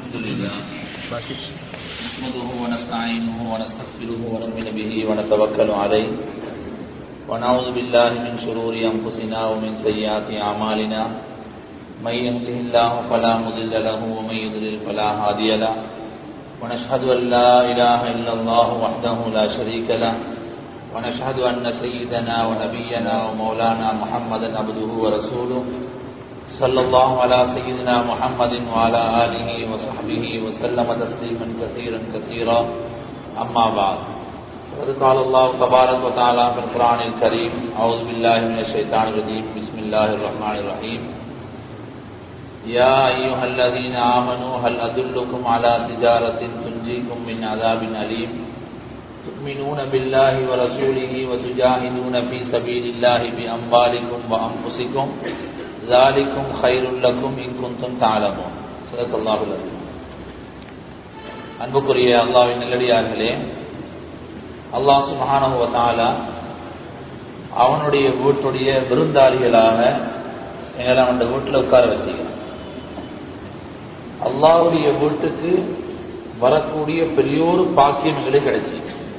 الحمد لله نحمده ونستعينه ونستغفره ونؤمن به ونتوكل عليه ونعوذ بالله من شرور انفسنا ومن سيئات اعمالنا من يهده الله فلا مضل له ومن يضلل فلا هادي له ونشهد ان لا اله الا الله وحده لا شريك له ونشهد ان سيدنا ونبينا ومولانا محمدا عبده ورسوله صلى الله على سيدنا محمد وعلى آله وصحبه وسلم تسليما كثيرا كثيرا أما بعد فقد قال الله تبارك وتعالى في القرآن الكريم أعوذ بالله من الشيطان الرجيم بسم الله الرحمن الرحيم يا أيها الذين آمنوا هل أدلكم على تجارة تنجيكم من عذاب أليم تؤمنون بالله ورسوله وتجاهدون في سبيل الله بأموالكم وأنفسكم ذلكم خير لكم إن كنتم تعلمون صدق الله العظيم அன்புக்குரிய அல்லாவின் நல்லடியார்களே அல்லாஹ் சுபஹானஹு வ தஆலா அவனுடைய வீட்டுடைய விருந்தாளிகளாக எங்களை அந்த வீட்டில் உட்கார வச்சுக்கிறான் அல்லாவுடைய வீட்டுக்கு வரக்கூடிய பெரியோரு பாக்கியம் எங்களுக்கு கிடைச்சி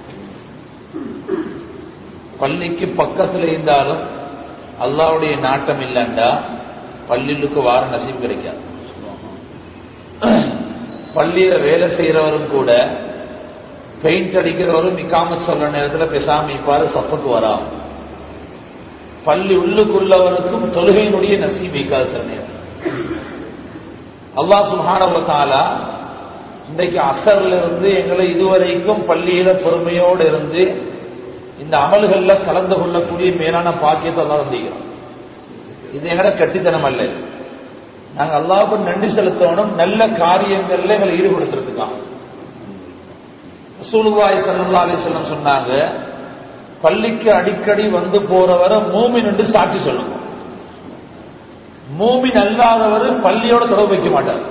பள்ளிக்கு பக்கத்தில் இருந்தாலும் அல்லாவுடைய நாட்டம் இல்லைண்டா பள்ளிலுக்கு வார நசீப் கிடைக்காது பள்ளியில வேலை செய்யறவரும் கூட பெயிண்ட் அடிக்கிறவரும் நிக்காம சொல்ற நேரத்தில் பேசாம இப்பாரு சப்புக்கு வரா பள்ளி உள்ளுக்குள்ளவருக்கும் தொழுகையினுடைய நசீப் வைக்காது சில நேரம் அல்லாஹ் சுஹானவத்தாலா இன்றைக்கு அசர்ல இருந்து எங்களை இதுவரைக்கும் பள்ளியில பொறுமையோடு இருந்து இந்த அமல்கள்ல கலந்து கொள்ளக்கூடிய மேலான பாக்கியத்தை எல்லாம் வந்திக்கிறோம் இது எங்கட கட்டித்தனம் அல்ல நாங்கள் அல்லாவுக்கு நன்றி செலுத்தணும் நல்ல காரியங்கள்ல எங்களை ஈடுபடுத்துறதுக்காக சூழ்வாய் சல்லா அலிசல்லம் சொன்னாங்க பள்ளிக்கு அடிக்கடி வந்து போறவரை மூமின் என்று சாட்சி சொல்லுங்க மூமின் அல்லாதவர் பள்ளியோட தொடர்பு வைக்க மாட்டார்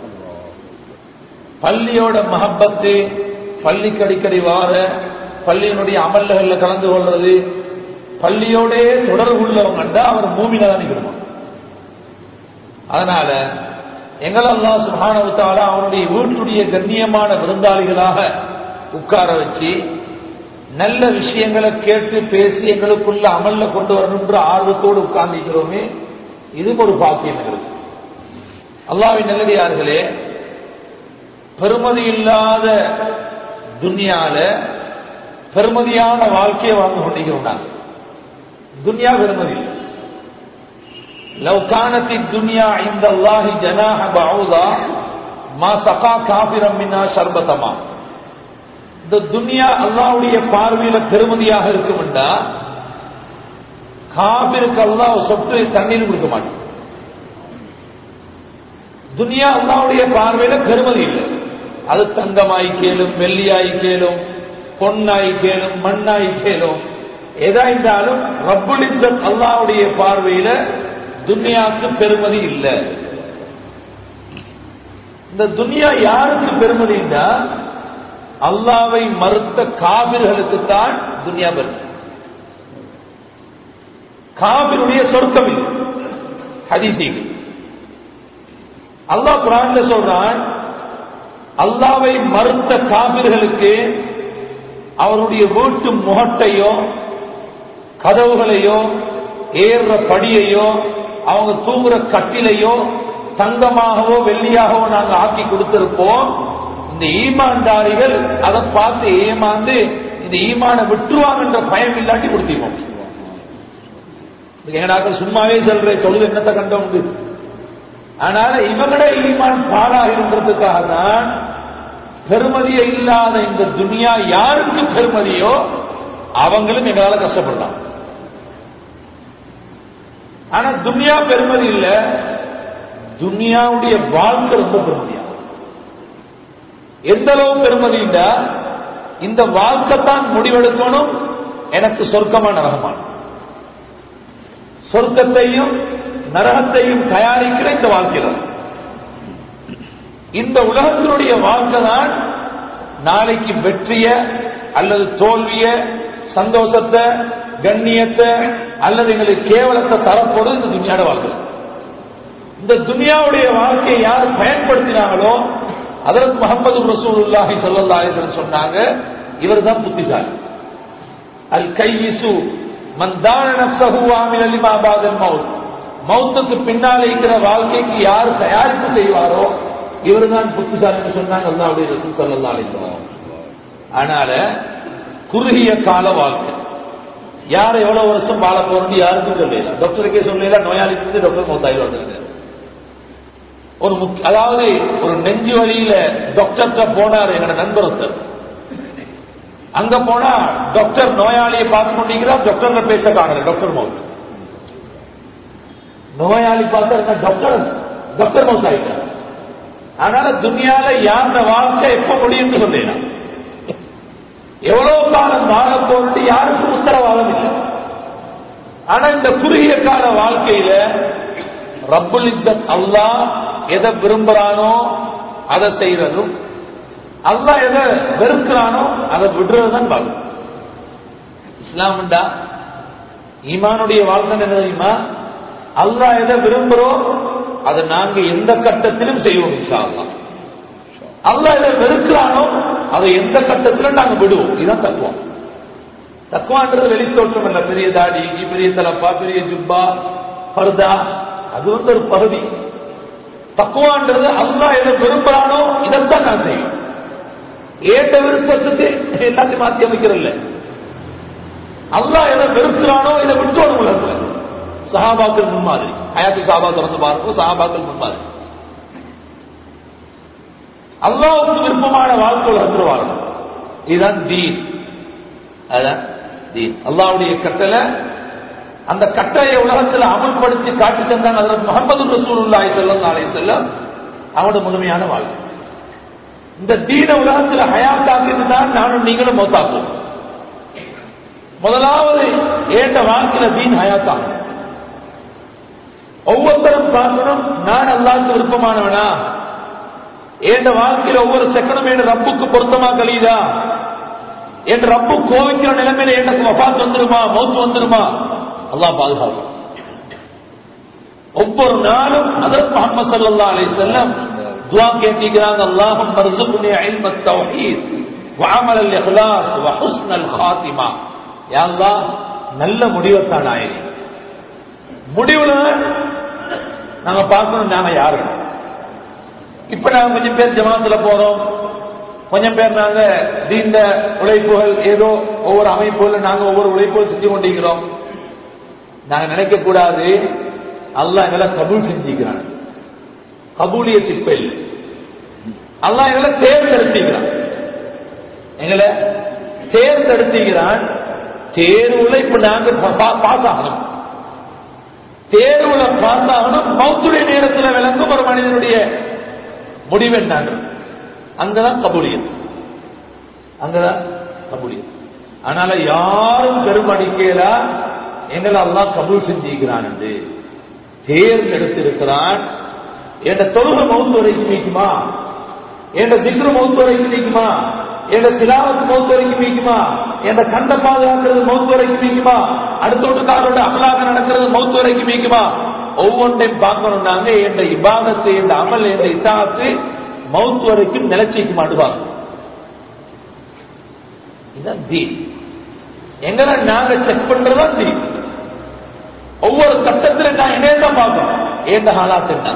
பள்ளியோட மஹப்பத்து பள்ளிக்கு அடிக்கடி வார பள்ளியினுடைய அமல்கள்ல கலந்து கொள்றது பள்ளியோட தொடர்பு உள்ளவங்க அவர் மூமியில தான் நிற்கணுமா அதனால எங்களெல்லாம் சுகானவத்தால அவனுடைய வீட்டுடைய கண்ணியமான விருந்தாளிகளாக உட்கார வச்சு நல்ல விஷயங்களை கேட்டு பேசி எங்களுக்குள்ள அமல்ல கொண்டு வரணுன்ற ஆர்வத்தோடு உட்கார்ந்திருக்கிறோமே இது ஒரு பாக்கியம் எங்களுக்கு அல்லாவின் நல்லடியார்களே பெருமதி இல்லாத துன்யால பெருமதியான வாழ்க்கையை வாழ்ந்து கொண்டிருக்கிறோம் நாங்கள் துன்யா பெருமதி இல்லை لو كانت الدنيا عند الله جناح بعوضة ما سقى كافرا منا شربتما இந்த துன்யா அல்லாவுடைய பார்வையில பெருமதியாக இருக்கும்டா காபிருக்கு அல்லாஹ் சொட்டு தண்ணீர் கொடுக்க மாட்டான் துனியா அல்லாவுடைய பார்வையில பெருமதி இல்லை அது தங்கமாய் கேளும் வெள்ளியாய் கேளும் பொன்னாய் கேளும் மண்ணாய் கேளும் எதாயிருந்தாலும் ரப்புலிந்த அல்லாவுடைய பார்வையில துன்யாவுக்கு பெருமதி இல்லை இந்த துன்யா யாருக்கு பெருமதிண்டா அல்லாவை மறுத்த காவிர்களுக்கு தான் துன்யா பெருமை காவிருடைய சொர்க்கம் இது ஹதிசீகள் அல்லாஹ் குரான்ல சொல்றான் அல்லாவை மறுத்த காவிர்களுக்கு அவருடைய வீட்டு முகட்டையோ கதவுகளையோ ஏறுற படியையோ அவங்க தூங்குற கட்டிலையோ தங்கமாகவோ வெள்ளியாகவோ நாங்க ஆக்கி கொடுத்திருப்போம் இந்த ஈமான்தாரிகள் அதை பார்த்து ஏமாந்து இந்த ஈமான விட்டுருவாங்கன்ற பயம் இல்லாட்டி கொடுத்திருப்போம் எங்கடாக்கள் சும்மாவே சொல்ற தொழுது என்னத்தை கண்ட உண்டு அதனால இவங்கள ஈமான் பாழாகின்றதுக்காக தான் பெருமதியை இல்லாத இந்த துனியா யாருக்கு பெருமதியோ அவங்களும் எங்களால கஷ்டப்படலாம் ஆனா துனியா பெருமதி இல்ல துனியாவுடைய வாழ்க்கை ரொம்ப பெருமதியா எந்த அளவு பெருமதிண்டா இந்த வாழ்க்கை தான் முடிவெடுக்கணும் எனக்கு சொர்க்கமான நரகமான சொர்க்கத்தையும் நரகத்தையும் தயாரிக்கிற இந்த வாழ்க்கையில் இந்த உலகத்தினுடைய வாழ்க்கை தான் நாளைக்கு வெற்றிய அல்லது தோல்விய சந்தோஷத்தை கண்ணியத்தை அல்லது எங்களுக்கு கேவலத்தை தரப்போது இந்த துணியாட வாழ்க்கை இந்த துனியாவுடைய வாழ்க்கையை யார் பயன்படுத்தினாங்களோ அதற்கு முகமது ரசூலுல்லாஹி ஸல்லல்லாஹு அலைஹி வஸல்லம் சொன்னாங்க இவர்தான் புத்திசாலி அல் கையிசு மன் தான நஃப்ஸஹு வ அமில லிமா பாதல் மௌத் மௌத்துக்கு பின்னால் இருக்கிற வாழ்க்கைக்கு யார் தயாரிப்பு செய்வாரோ இவர்தான் புத்திசாலின்னு சொன்னாங்க அல்லாஹ்வுடைய ரசூல் ஸல்லல்லாஹு அலைஹி வஸல்லம் அதனால குறுகிய கால வாழ்க்கை யார் எவ்வளவு வருஷம் வாழ போறோம்னு யாருக்கும் சொல்லல டாக்டருக்கே சொல்லல நோயாளிக்கு வந்து டாக்டர் மௌத்தாயிரம் வந்திருக்காரு ஒரு முக்கிய அதாவது ஒரு நெஞ்சு வழியில டாக்டர்கிட்ட போனார் எங்க நண்பர் ஒருத்தர் அங்க போனா டாக்டர் நோயாளியை பார்த்து கொண்டிருக்கிறார் டாக்டர் பேச காணல டாக்டர் மவுத் நோயாளி பார்த்தா டாக்டர் டாக்டர் மவுத் ஆயிட்டார் அதனால துனியால யாருட வாழ்க்கை எப்ப முடியும்னு சொல்லிடலாம் எவ்வளவு காலம் வாழ போறது யாருக்கும் உத்தரவாதம் இல்லை ஆனா இந்த குறுகிய கால வாழ்க்கையில ரப்புல் இஸ்ஸத் அல்லாஹ் எதை விரும்புறானோ அதை செய்யறதும் அல்லாஹ் எதை வெறுக்கிறானோ அதை விடுறதுதான் வாழ்க்கை இஸ்லாம்டா ஈமானுடைய வாழ்க்கை என்ன தெரியுமா அல்லாஹ் எதை விரும்புறோம் அதை நாங்க எந்த கட்டத்திலும் செய்வோம் இன்ஷா அல்லாஹ் அல்லாஹ் எதை வெறுக்கிறானோ அதை எந்த கட்டத்திலும் நாங்க விடுவோம் இதுதான் தத்துவம் தக்குவான்றது வெளித்தோற்றம் இல்ல பெரிய தாடி பெரிய தலப்பா பெரிய ஜுப்பா பர்தா அது வந்து ஒரு பகுதி தக்குவான்றது அல்லாஹ் எதை விரும்புறானோ இதைத்தான் நான் செய்வேன் ஏட்ட விருப்பத்துக்கு எல்லாத்தையும் மாத்தி அமைக்கிறல்ல அல்லாஹ் எதை வெறுக்கிறானோ இதை விட்டோம் உலகத்துல சஹாபாக்கள் முன்மாதிரி ஹயாத்தி சஹாபா திறந்து பாருங்க சஹாபாக்கள் முன்மாதிரி அல்லாவுக்கு விருப்பமான வாழ்க்கை உலகத்தில் வாழணும் இதுதான் தீன் அதான் தீன் அல்லாவுடைய கட்டளை அந்த கட்டளையை உலகத்தில் அமல்படுத்தி காட்டி தந்தான் அதில் முகமது ரசூலுல்லாஹி ஸல்லல்லாஹு அலைஹி வஸல்லம் அவனோட முழுமையான வாழ்க்கை இந்த தீன உலகத்தில் ஹயாத்தாக்கிட்டு தான் நானும் நீங்களும் மௌத்தாக்குவோம் முதலாவது ஏட்ட வாழ்க்கையில தீன் ஹயாத்தாகும் ஒவ்வொருத்தரும் பார்க்கணும் நான் அல்லாவுக்கு விருப்பமானவனா என் வாழ்க்கையில ஒவ்வொரு செகண்டும் என் ரப்புக்கு பொருத்தமா கழியுதா என் ரப்பு கோவிக்கிற நிலைமையில எனக்கு வபாத் வந்துருமா மௌத்து வந்துருமா அல்லாஹ் பாதுகாப்பு ஒவ்வொரு நாளும் அதற்கு முகமது சல்லா அலி செல்லம் துவா கேட்டிக்கிறாங்க அல்லாஹும் மர்சுக்னி இல்ம தௌஹீத் وعمل الاخلاص وحسن الخاتمه யா அல்லாஹ் நல்ல முடிவைத்தான் ஆயிரு முடிவுல நாங்க பார்க்கணும் நாங்க யாரு இப்ப நாங்க கொஞ்சம் பேர் ஜமாத்துல போறோம் கொஞ்சம் பேர் நாங்க தீண்ட உழைப்புகள் ஏதோ ஒவ்வொரு அமைப்புகள் நாங்க ஒவ்வொரு உழைப்புகள் செஞ்சு கொண்டிருக்கிறோம் நாங்க நினைக்க கூடாது அல்லாஹ் எங்களை கபூல் செஞ்சுக்கிறான் கபூலிய திப்ப இல்லை அல்லாஹ் எங்களை தேர்ந்தெடுத்துக்கிறான் எங்களை தேர்ந்தெடுத்துக்கிறான் தேர்வுல இப்ப நாங்க பாஸ் ஆகணும் தேர்வுல பாஸ் ஆகணும் மௌத்துடைய நேரத்தில் விளங்கும் ஒரு மனிதனுடைய முடிவு என்னாங்க அங்கதான் கபூலியத் அங்கதான் கபூலியத் அதனால யாரும் பெருமடிக்கையில எங்களை எல்லாம் கபூல் செஞ்சிருக்கிறான் என்று தேர்ந்தெடுத்திருக்கிறான் என்ற தொழுக மௌத்து வரைக்கும் நீக்குமா என்ற திக்ரு மௌத்து வரைக்கும் நீக்குமா என்ற திலாவத்து மௌத்து வரைக்கும் நீக்குமா என்ற கண்ட பாதுகாக்கிறது மௌத்து வரைக்கும் நீக்குமா அடுத்தோட்டுக்காரோட அமலாக நடக்கிறது மௌத்து வரைக்கும் நீக்குமா ஒவ்வொன்றையும் பார்க்கணும் நாங்க என்ற இபாதத்து என்ற அமல் என்ற இத்தாத்து மவுத் வரைக்கும் நிலைச்சிக்க மாட்டுவாங்க இதுதான் தீன் எங்களை நாங்க செக் பண்றதா தீன் ஒவ்வொரு கட்டத்தில் நான் என்னதான் பார்க்கணும் ஏந்த ஹாலாத் என்ன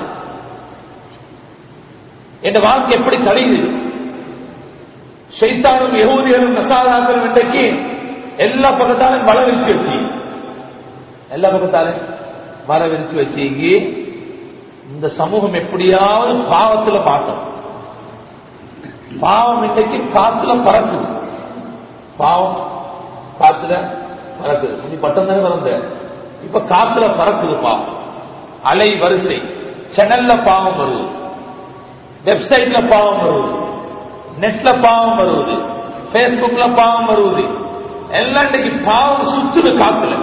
என் வாழ்க்கை எப்படி கழியுது சைத்தானும் யகூதிகளும் நசாதாக்களும் இன்றைக்கு எல்லா பக்கத்தாலும் வள விரிச்சு வச்சு எல்லா பக்கத்தாலும் வர விரிச்சு வச்சு இந்த சமூகம் எப்படியாவது பாவத்துல பார்த்தோம் பாவம் இன்னைக்கு காத்துல பறக்குது பாவம் காத்துல பறக்குது நீ பட்டம் தானே வளர்ந்த இப்ப காத்துல பறக்குது பாவம் அலை வரிசை சேனல்ல பாவம் வருது வெப்சைட்ல பாவம் வருவது நெட்ல பாவம் வருவது பேஸ்புக்ல பாவம் வருவது எல்லாம் இன்னைக்கு பாவம் சுத்துது காத்துல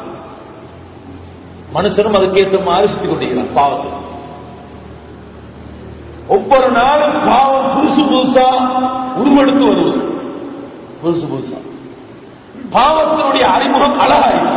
மனுஷனும் அதுக்கேற்ற மாதிரி சுத்தி கொண்டிருக்கிறான் பாவத்தில் ஒவ்வொரு நாளும் பாவம் புதுசு புதுசா உருவெடுத்து வருவது புதுசு புதுசா பாவத்தினுடைய அறிமுகம் அழகாயிடுச்சு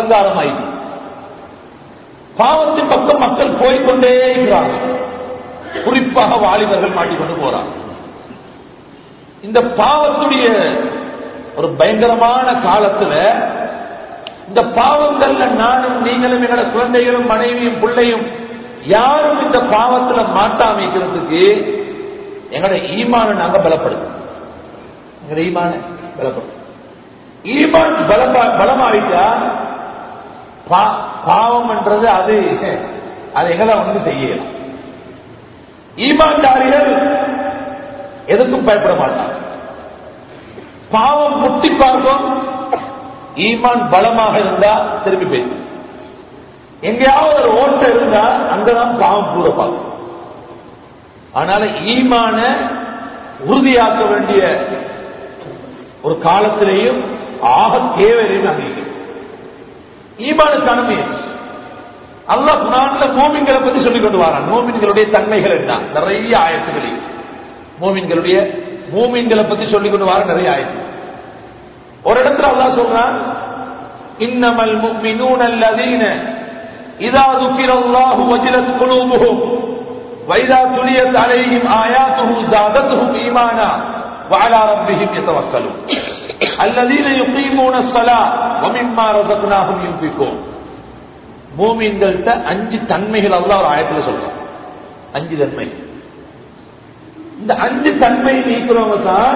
அலங்காரமாயிடுச்சு பாவத்தின் பக்கம் மக்கள் போய்கொண்டே இருக்கிறாங்க குறிப்பாக வாலிபர்கள் மாட்டிக்கொண்டு போறாங்க இந்த பாவத்துடைய ஒரு பயங்கரமான காலத்துல இந்த பாவங்கள்ல நானும் நீங்களும் எங்களோட குழந்தைகளும் மனைவியும் பிள்ளையும் யாரும் இந்த பாவத்துல மாட்டாமைக்கிறதுக்கு எங்களோட ஈமான நாங்க பலப்படுத்தோம் எங்களோட ஈமான பலப்படுத்தும் ஈமான் பலமா பலமாயிட்டா பா- பாவம்ன்றது அது அது எங்களை ஒன்று செய்யலாம் ஈமான்தாரிகள் எதுக்கும் பயப்பட மாட்டாங்க பாவம் முட்டி பார்க்கும் ஈமான் பலமாக இருந்தா திரும்பி பேசும் எங்கேயாவது ஒரு ஓட்டை இருந்தா அங்கதான் பாவம் கூட பார்க்கும் அதனால ஈமான உறுதியாக்க வேண்டிய ஒரு காலத்திலேயும் ஆக தேவையிலையும் அங்கீகரிக்கும் ஈமானுக்கான முயற்சி அல்லாஹ் குரான்ல மோமின்களை பத்தி சொல்லிக் கொண்டு வரான் மோமின்களுடைய தன்மைகள் என்ன நிறைய ஆயத்துகளில் மோமின்களுடைய மோமின்களை பத்தி சொல்லிக் கொண்டு வர நிறைய ஆயத்து ஒரு இடத்துல அல்லாஹ் சொல்றான் இன்னமல் முஃமினூன அல்லதீன இதா ذكرallahu وجلت قلوبهم واذا تليت عليهم آياته زادتهم ايمانا وعلى ربهم يتوكلون الذين يقيمون الصلاة ومما رزقناهم ينفقون மூமின்கள்ட்ட அஞ்சு தன்மைகள் அல்லாஹ் ஒரு ஆயத்துல சொல்றான் அஞ்சு தன்மை இந்த அஞ்சு தன்மை நீக்கிறவங்க தான்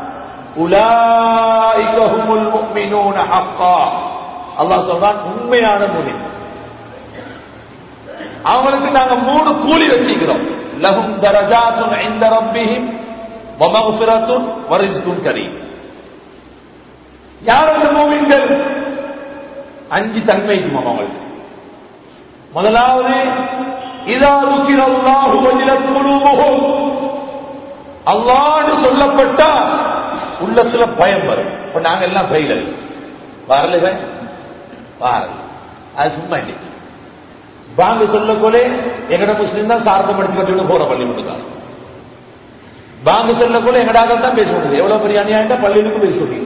உலாயிக ஹுமுல் முஃமினூன ஹக்கா அல்லாஹ் சொல்றான் உண்மையான மூமின் அவங்களுக்கு நாங்க மூணு கூலி வச்சிக்கிறோம் லஹும் தரஜாத்துன் இந்த ரப்பிஹிம் வமகுஃபிரத்துன் வரிஸ்குன் கரீம் யார் அந்த மூமின்கள் அஞ்சு தன்மை இருக்குமாம் அவங்களுக்கு முதலாவது இதா ருக்கிரல்லாஹு வஜிலத் குலூபுஹும் அல்லாஹ்னு சொல்லப்பட்டா உள்ளத்துல பயம் வரும் இப்ப நாங்க எல்லாம் ஃபெயிலர் வரல வரல அது சும்மா இன்னைக்கு பாங்க சொல்லக்கோலே எங்கட முஸ்லீம் தான் சார்த்தம் படிச்சுக்கிட்டு போற பள்ளி மட்டும்தான் பாங்க சொல்லக்கோல எங்கடாக தான் பேச முடியுது எவ்வளவு பெரிய அநியாயம் பள்ளிகளுக்கு பேச முடியும்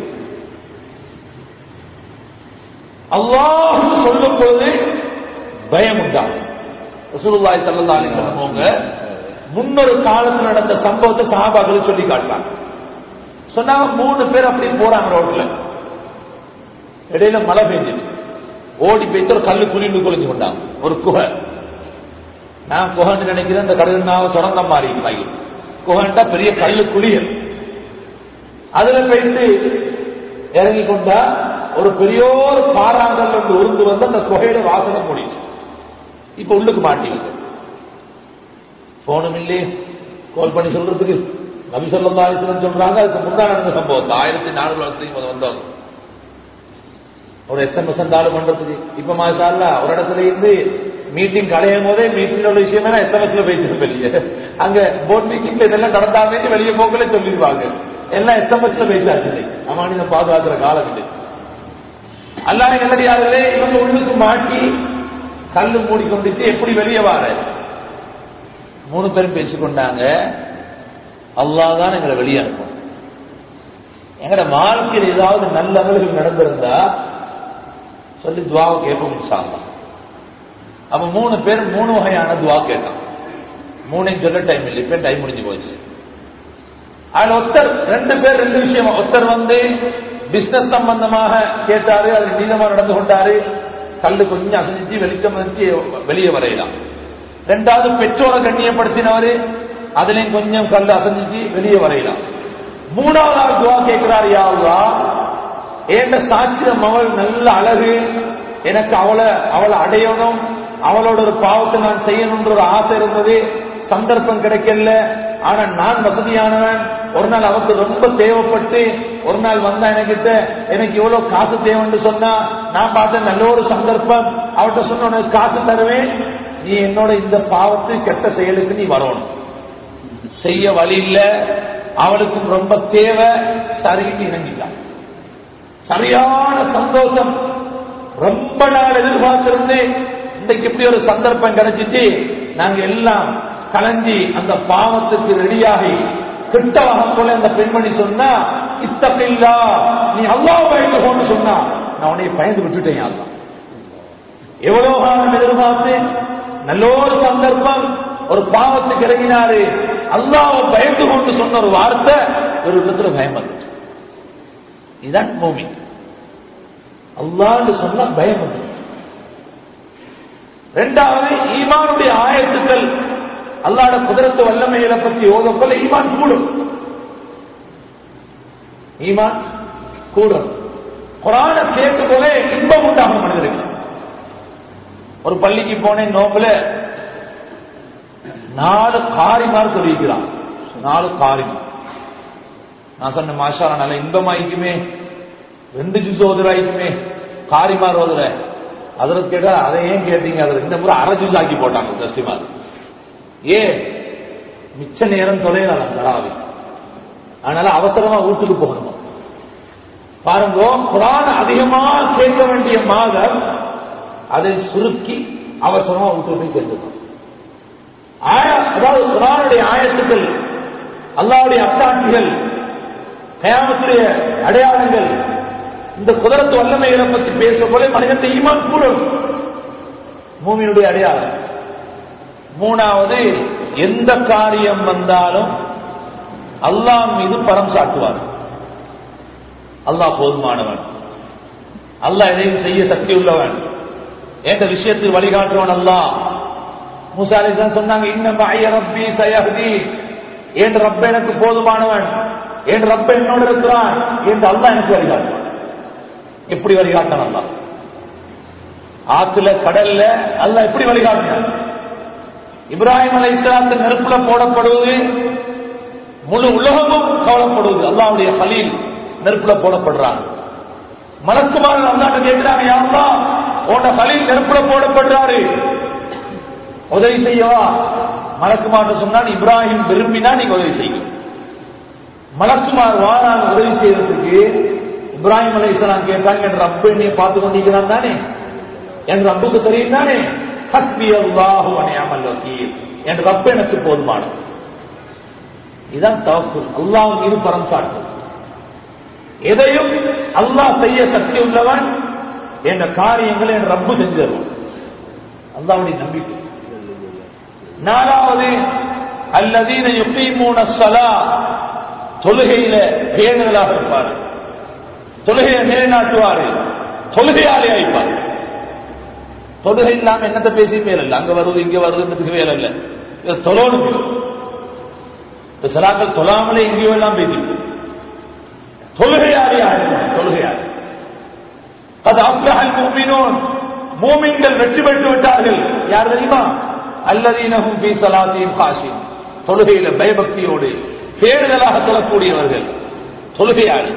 அல்லாஹ் சொல்லும் பொழுது பயம் உண்டாகும் ரசூலுல்லாஹி ஸல்லல்லாஹு அலைஹி வஸல்லம் அவங்க முன்னொரு காலத்துல நடந்த சம்பவத்தை சஹாபாக்களுக்கு சொல்லி காட்டுறாங்க சொன்னாங்க மூணு பேர் அப்படி போறாங்க ரோட்ல இடையில மழை பெஞ்சிச்சு ஓடி போயிட்டு ஒரு கல்லு குளிந்து குளிஞ்சு கொண்டாங்க ஒரு குகை நான் குகைன்னு நினைக்கிறேன் இந்த கருதுனாவை சுரங்க மாறி மையம் குகைன்டா பெரிய கல்லு குளியல் அதுல போயிட்டு இறங்கி கொண்டா ஒரு பெரியோர் பாறாங்கல் ஒன்று உருந்து வந்து அந்த குகையில வாசனை முடியும் இப்ப உள்ளுக்கு மாட்டிங்க போனும் இல்லையே கால் பண்ணி சொல்றதுக்கு நபி சொல்லா சொல்றாங்க அதுக்கு முன்னாடி நடந்த சம்பவம் ஆயிரத்தி நானூறு வருஷத்துக்கு வந்தவங்க ஒரு எஸ்எம்எஸ் இருந்தாலும் பண்றதுக்கு இப்ப மாஷால்ல ஒரு இடத்துல இருந்து மீட்டிங் கலையும் போதே மீட்டிங் உள்ள விஷயம் தான் எஸ்எம்எஸ்ல போயிட்டு வெளியே அங்க போர்ட் மீட்டிங்ல இதெல்லாம் நடந்தாமே வெளியே போக்கல சொல்லிடுவாங்க எல்லாம் எஸ்எம்எஸ்ல போயிட்டாச்சு அமானிதம் பாதுகாக்கிற காலம் இல்லை அல்லாஹ் நல்லடியார்களே இவங்க உள்ளுக்கு மாட்டி கல்லு மூடிக்கொண்டுச்சு எப்படி வெளியே வார மூணு பேரும் பேசிக்கொண்டாங்க அல்லாஹ் தான் எங்களை வெளியே அனுப்பும் எங்கட வாழ்க்கையில் ஏதாவது நல்ல அமல்கள் நடந்திருந்தா சொல்லி துவாவை கேட்போம் இன்ஷால்லா அப்ப மூணு பேர் மூணு வகையான துவா கேட்டான் மூணையும் சொல்ல டைம் இல்லை இப்ப டைம் முடிஞ்சு போச்சு அதுல ஒருத்தர் ரெண்டு பேர் ரெண்டு விஷயம் ஒருத்தர் வந்து பிசினஸ் சம்பந்தமாக கேட்டாரு அது நீளமா நடந்து கொண்டாரு கல்லு கொஞ்சம் அசைஞ்சு வெளிச்சம் வந்து வெளியே வரையலாம் ரெண்டாவது பெற்றோரை கண்ணியப்படுத்தினவரு அதுலயும் கொஞ்சம் கல்லு அசைஞ்சு வெளியே வரையலாம் மூணாவது ஆள் துவா கேட்கிறார் யாருவா ஏண்ட சாட்சியம் அவள் நல்ல அழகு எனக்கு அவளை அவளை அடையணும் அவளோட ஒரு பாவத்தை நான் செய்யணும்ன்ற ஒரு ஆசை இருந்தது சந்தர்ப்பம் கிடைக்கல ஆனா நான் வசதியானவன் ஒரு நாள் அவருக்கு ரொம்ப தேவைப்பட்டு ஒரு நாள் வந்தா என்கிட்ட எனக்கு இவ்வளவு காசு தேவைன்னு சொன்னா நான் பார்த்த நல்ல ஒரு சந்தர்ப்பம் அவர்கிட்ட சொன்ன உனக்கு காசு தருவேன் நீ என்னோட இந்த பாவத்து கெட்ட செயலுக்கு நீ வரணும் செய்ய வழி இல்ல அவளுக்கும் ரொம்ப தேவை சரின்னு இணங்கிட்டான் சரியான சந்தோஷம் ரொம்ப நாள் எதிர்பார்த்திருந்து இன்றைக்கு இப்படி ஒரு சந்தர்ப்பம் கிடைச்சிச்சு நாங்க எல்லாம் கலஞ்சி அந்த பாவத்துக்கு ரெடியாகி கிட்டவாக போல அந்த பெண்மணி சொன்னா இத்தப்பில்லா நீ அல்லாஹ் பயந்து போன்னு சொன்னா நான் உன்னை பயந்து விட்டுட்டேன் அல்லா எவ்வளவு காலம் எதிர்பார்த்து நல்ல ஒரு சந்தர்ப்பம் ஒரு பாவத்துக்கு இறங்கினாரு அல்லாஹ் பயந்து கொண்டு சொன்ன ஒரு வார்த்தை ஒரு இடத்துல பயம் வந்துச்சு இதுதான் மூமி அல்லான்னு சொன்னா பயம் வந்து ரெண்டாவது ஈமானுடைய ஆயத்துக்கள் அல்லாட குதிரத்து வல்லமைகளை பற்றி ஓதப்போல ஈமான் கூடும் ஈமான் கூடும் குரான கேட்கும் போதே இன்பம் உண்டாகும் மனிதருக்கு ஒரு பள்ளிக்கு போனேன் நோம்புல நாலு காரிமார் சொல்லிக்கிறான் நாலு காரிமார் நான் சொன்ன மாஷா நல்ல இன்பமாயிக்குமே ரெண்டு ஜூஸ் ஓதுராயிக்குமே காரிமார் ஓதுற அதில் கேட்டா அதை ஏன் கேட்டீங்க அதில் இந்த முறை அரை ஜூஸ் ஆக்கி போட்டாங்க தஸ்திமார் ஏ மிச்ச நேரம் தொலைலாம் தராவி அதனால அவசரமா வீட்டுக்கு போகணுமா பாருங்க குரான் அதிகமா கேட்க வேண்டிய மாதம் அதை சுருக்கி அவசரமா வீட்டுக்கு போய் கேட்டுக்கணும் ஆயா அதாவது குரானுடைய ஆயத்துக்கள் அல்லாவுடைய அத்தாட்சிகள் கயாமத்துடைய அடையாளங்கள் இந்த குதிரத்து வல்லமைகளை பற்றி பேச போல மனிதத்தை ஈமான் கூடும் பூமியினுடைய அடையாளம் மூணாவது எந்த காரியம் வந்தாலும் அல்லாஹ் மீது பரம் சாட்டுவார் அல்லாஹ் போதுமானவன் அல்லாஹ் எதையும் செய்ய சக்தி உள்ளவன் எந்த விஷயத்தில் வழிகாட்டுவன் அல்லாஹ் முசாலி தான் சொன்னாங்க இன்னும் ரப்பி சயஹதி என் ரப்ப எனக்கு போதுமானவன் என் ரப்ப என்னோடு இருக்கிறான் என்று அல்லா எனக்கு வழிகாட்டுவான் எப்படி வழிகாட்டான் அல்லா ஆத்துல கடல்ல அல்ல எப்படி வழிகாட்டினான் இப்ராஹிம் அலை இஸ்லாத்து நெருப்புல போடப்படுவது முழு உலகமும் கவலைப்படுவது அல்லாவுடைய பலியில் நெருப்புல போடப்படுறாங்க மலக்குமாரன் அல்லாட்ட கேட்கிறாங்க யாருலா உன்ன பலியில் நெருப்புல போடப்படுறாரு உதவி செய்யவா மலக்குமார் சொன்னால் இப்ராஹிம் விரும்பினா நீங்க உதவி செய்யும் மலக்குமார் வாராங்க உதவி செய்யறதுக்கு இப்ராஹிம் அலை இஸ்லாம் கேட்டாங்க என் ரப்பு என்னை பார்த்து கொண்டிருக்கிறான் தானே என் ரப்புக்கு தெரியும் தானே ஹஸ்பி அல்லாஹு அணையாமல் வக்கீல் என் ரப்பு எனக்கு போதுமானது இதுதான் தவப்பு அல்லாஹ் மீது பரம் சாட்டு எதையும் அல்லாஹ் செய்ய சக்தி உள்ளவன் என்ற காரியங்களை என் ரப்பு செஞ்சிருவான் அல்லாவுடைய நம்பிக்கை நாலாவது அல்லதீன யுக்கீமூன ஸலா தொழுகையில பேணுதலாக இருப்பார் தொழுகையை நிலைநாட்டுவாரு தொழுகையாலே ஆயிப்பார் தொழுகை இல்லாம என்னத்தை பேசி வேலை இல்லை அங்க வருது இங்க வருதுன்றதுக்கு வேலை இல்லை இது தொழணும் இந்த சிலாக்கள் தொழாமலே எங்கேயோ எல்லாம் பேசி தொழுகையாலே ஆயிடும் தொழுகையாலே அது அப்ரஹல் மூமினோன் மூமின்கள் வெற்றி பெற்று விட்டார்கள் யார் தெரியுமா அல்லதீனகும் பி சலாத்தியும் காசியும் தொழுகையில பயபக்தியோடு பேறுதலாக சொல்லக்கூடியவர்கள் தொழுகையாளி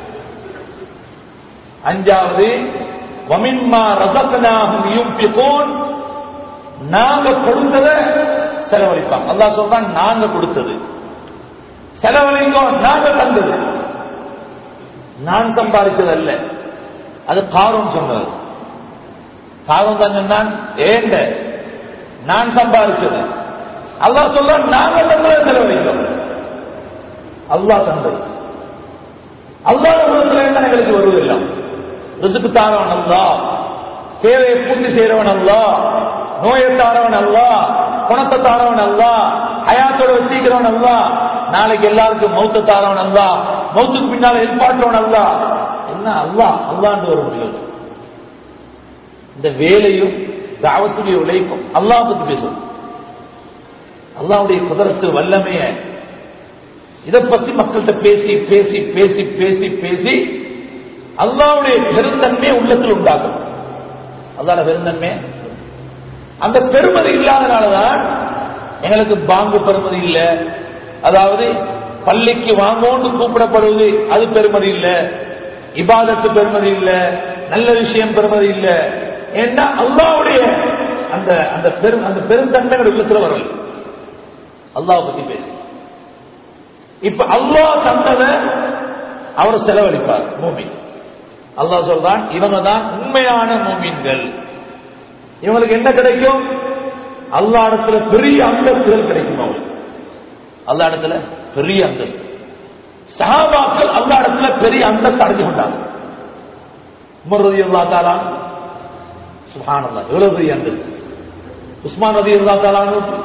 அஞ்சாவது வமின்மா ரசக்கனாகும் யூப்பிகோன் நாங்க கொடுத்ததை செலவழிப்பாங்க அல்லா சொல்றான் நாங்க கொடுத்தது செலவழிங்கோ நாங்க தந்தது நான் சம்பாதிச்சது அல்ல அது காரம் சொன்னது காரம் தான் சொன்னான் ஏண்ட நான் சம்பாதிச்சது அல்லா சொல்ற நாங்க தந்ததை செலவழிக்கிறோம் அல்லா தந்தது அல்லாத உலகத்தில் என்ன எங்களுக்கு வருவதில்லை ரிசுக்கு தாரவன் அல்லா தேவையை பூர்த்தி செய்யறவன் அல்லா நோயை தாரவன் அல்லா குணத்தை தாரவன் அல்லா அயாத்தோட வச்சிக்கிறவன் அல்லா நாளைக்கு எல்லாருக்கும் மௌத்த தாரவன் அல்லா மௌத்துக்கு பின்னால எதிர்பார்க்கிறவன் அல்லா என்ன அல்லா அல்லாண்டு வர முடியாது இந்த வேலையும் தாவத்துடைய உழைப்பும் அல்லா பத்தி பேசும் அல்லாவுடைய குதிரத்து வல்லமைய இதை பத்தி மக்கள்கிட்ட பேசி பேசி பேசி பேசி பேசி அல்லாவுடைய பெருந்தன்மையை உள்ளத்தில் உண்டாகும் அல்லாட பெருந்தன்மை அந்த பெருமதி இல்லாதனாலதான் எங்களுக்கு பாங்கு பெருமதி இல்ல அதாவது பள்ளிக்கு வாங்கோண்டு கூப்பிடப்படுவது அது பெருமதி இல்ல இபாதத்து பெருமதி இல்ல நல்ல விஷயம் பெருமதி இல்ல ஏன்னா அல்லாவுடைய அந்த அந்த பெரும் அந்த பெருந்தன்மை உள்ளத்துல வரல அல்லாவை பத்தி பேசு இப்ப அல்லா தந்ததை அவர் செலவழிப்பார் மூமி அல்லா சொல்றான் இவங்க தான் உண்மையான மூமீன்கள் இவங்களுக்கு என்ன கிடைக்கும் அல்லா இடத்துல பெரிய அந்தஸ்துகள் கிடைக்கும் அவங்களுக்கு அல்லா இடத்துல பெரிய அந்தஸ்து சகாபாக்கள் அல்லா இடத்துல பெரிய அந்தஸ்து அடைஞ்சு கொண்டாங்க உமர் ரதி அல்லா தாலா சுஹான் அல்லா எவ்வளவு பெரிய அந்தஸ்து உஸ்மான் ரதி அல்லா தாலானு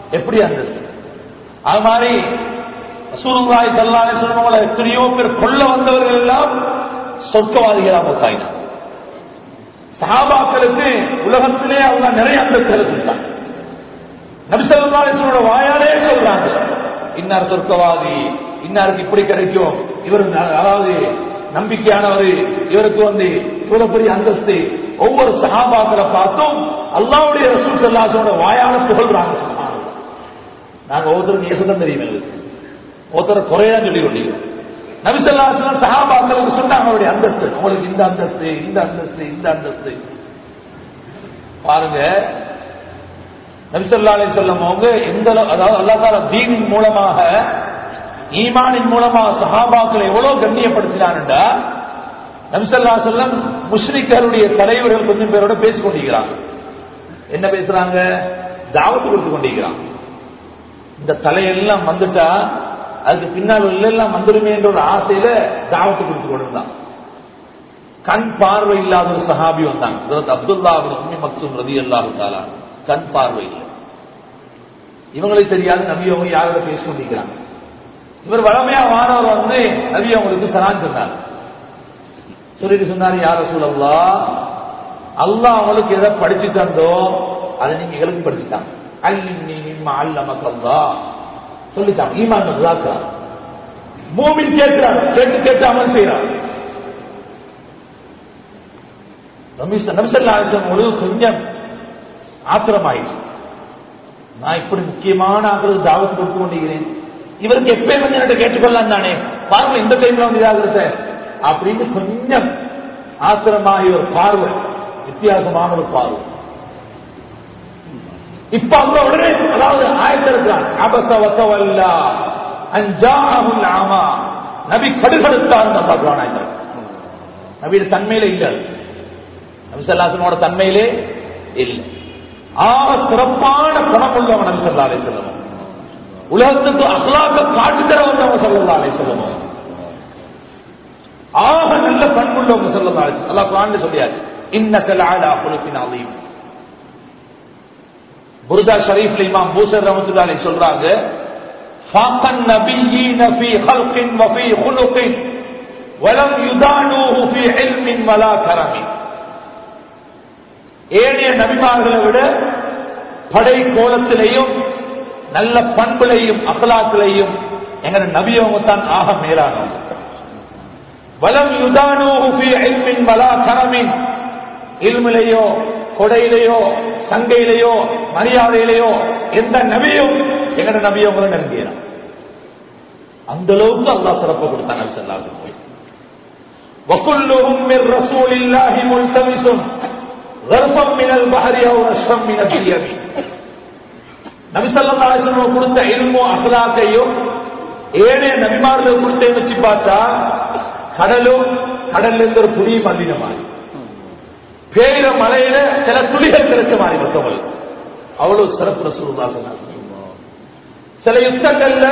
எப்படி அந்தஸ்து அது மாதிரி ரசூலுல்லாஹி ஸல்லல்லாஹு அலைஹி வஸல்லம் அவங்களை எத்தனையோ பேர் கொல்ல வந்தவர்கள் எல்லாம் சொர்க்கவாதிகளாக மொத்தாயினார் சஹாபாக்களுக்கு உலகத்திலே அவங்க நிறைய அந்தஸ்து இருந்தான் நபிசல்லாசனோட வாயாலே சொல்றாங்க இன்னார் சொர்க்கவாதி இன்னாருக்கு இப்படி கிடைக்கும் இவர் ந- அதாவது நம்பிக்கையானவர் இவருக்கு வந்து இவ்வளவு பெரிய அந்தஸ்து ஒவ்வொரு சகாபாக்களை பார்த்தும் அல்லாவுடைய ரசூல் சல்லாசனோட வாயால புகழ்றாங்க சுப்ஹானல்லாஹ். நாங்க ஒவ்வொருத்தரும் நேசம் தெரியும் எங்களுக்கு ஒருத்தர் குறையதான் சொல்லி கொண்டிருக்கிறோம் நபிசல்லாசனம் சகாபாக்களுக்கு சொன்னாங்க அவருடைய அந்தஸ்து உங்களுக்கு இந்த அந்தஸ்து இந்த அந்தஸ்து இந்த அந்தஸ்து பாருங்க நபிசல்லாலே சொல்லும் அவங்க எந்த அளவு- அதாவது அல்லா தால தீனின் மூலமாக ஈமானின் மூலமாக சஹாபாக்களை எவ்வளவு கண்ணியப்படுத்தினான்டா நபிசல்லா சொல்லம் முஸ்லிக்கருடைய தலைவர்கள் கொஞ்சம் பேரோட பேசிக் கொண்டிருக்கிறாங்க என்ன பேசுறாங்க தாவத்து கொடுத்து கொண்டிருக்கிறாங்க இந்த தலையெல்லாம் வந்துட்டா அதுக்கு பின்னால் உள்ள எல்லாம் வந்துடுமே என்ற ஒரு ஆசையில தாவத்து கொடுத்து கொண்டிருந்தான் கண் பார்வை இல்லாத ஒரு சஹாபி வந்தாங்க ஹஜரத் அப்துல்லா பின் உம்மி மக்சூம் ரதி அல்லாஹு தாலா கண் பார்வை இல்லை இவங்களுக்கு தெரியாது நபி அவங்க யாரோட பேசி கொண்டிருக்கிறாங்க இவர் வளமையா வானவர் வந்து நபி அவங்களுக்கு சலான் சொன்னார் சொல்லிட்டு சொன்னார் யார சூழல்லா அல்லாஹ் அவங்களுக்கு எதை படிச்சு தந்தோ அதை நீங்க எங்களுக்கு படிச்சுட்டாங்க அல்லின்னி மிம்மா அல்லமக்க அல்லாஹ் சொல்லிட்டாங்க ஈமான் நல்லாக்கிறார் மூமின் கேட்கிறார் கேட்டு கேட்டு அமல் செய்யறார் நபிசல்லாசன் ஒரு கொஞ்சம் ஆத்திரமாயிடுச்சு நான் இப்படி முக்கியமான ஆக்களுக்கு தாவத்து கொடுத்து கொண்டிருக்கிறேன் இவருக்கு எப்பயும் வந்து என்கிட்ட கேட்டுக்கொள்ளலாம் தானே பாருங்க இந்த டைம்ல வந்து இதாகிறத அப்படின்னு கொஞ்சம் ஆத்திரமாகி ஒரு பார்வை வித்தியாசமான ஒரு பார்வை இப்ப அவங்க உடனே அதாவது ஆயத்திருக்கிறான் அபச வசவல்லா அஞ்சாஹுல் ஆமா நபி கடுகடுத்தார் பார்க்கிறான் ஆயத்திரம் நபியோட தன்மையில இல்ல அது. நபிசல்லாசனோட தன்மையிலே இல்லை ஆக சிறப்பான குணம் உள்ளவன் நபி சொல்லா அலை சொல்லணும் உலகத்துக்கு அகலாக்க காட்டுக்கிற வந்தவங்க சொல்லா அலை சொல்லணும் ஆக நல்ல பண்புள்ளவங்க சொல்லா அலை அல்லா குரான் சொல்லியாச்சு இன்னக்கல் ஆலா குலுப்பின் அலீம் புர்தா ஷரீஃப்ல இமாம் பூசர் ரஹமத்துல்லாஹி சொல்றாங்க فاق النبيين في خلق وفي خلق ولم يدانوه في علم ولا كرم ஏனைய நபிமார்களை விட படை கோலத்திலையும் நல்ல பண்புலையும் அகலாத்திலையும் எங்க நபியவங்க தான் ஆக மேலானவங்க வலம் யுதானூஹு ஃபீ இல்மின் வலா கரமின் இல்மிலையோ கொடையிலையோ சங்கையிலையோ மரியாதையிலையோ எந்த நபியும் எங்கட நபியவங்களை நம்பியலாம் அந்த அளவுக்கு அல்லாஹ் சிறப்பு கொடுத்தாங்க நபி ஸல்லல்லாஹு அலைஹி வஸல்லம் وكلهم من رسول الله ملتمس غرفا من البحر او رشفا من اليم நபி ஸல்லல்லாஹு அலைஹி வஸல்லம் கொடுத்த இல்மோ அக்லாக்கையும் ஏழே நபிமார்கள் கொடுத்த வச்சு பார்த்தா கடலும் கடல்ல இருந்து ஒரு புதிய மல்லின மாதிரி பேர மலையில சில துளிகள் கிடைச்ச மாதிரி மற்றவங்களுக்கு அவ்வளவு சிறப்பு ரசூலுல்லாஹி சொன்னாங்க சில யுத்தங்கள்ல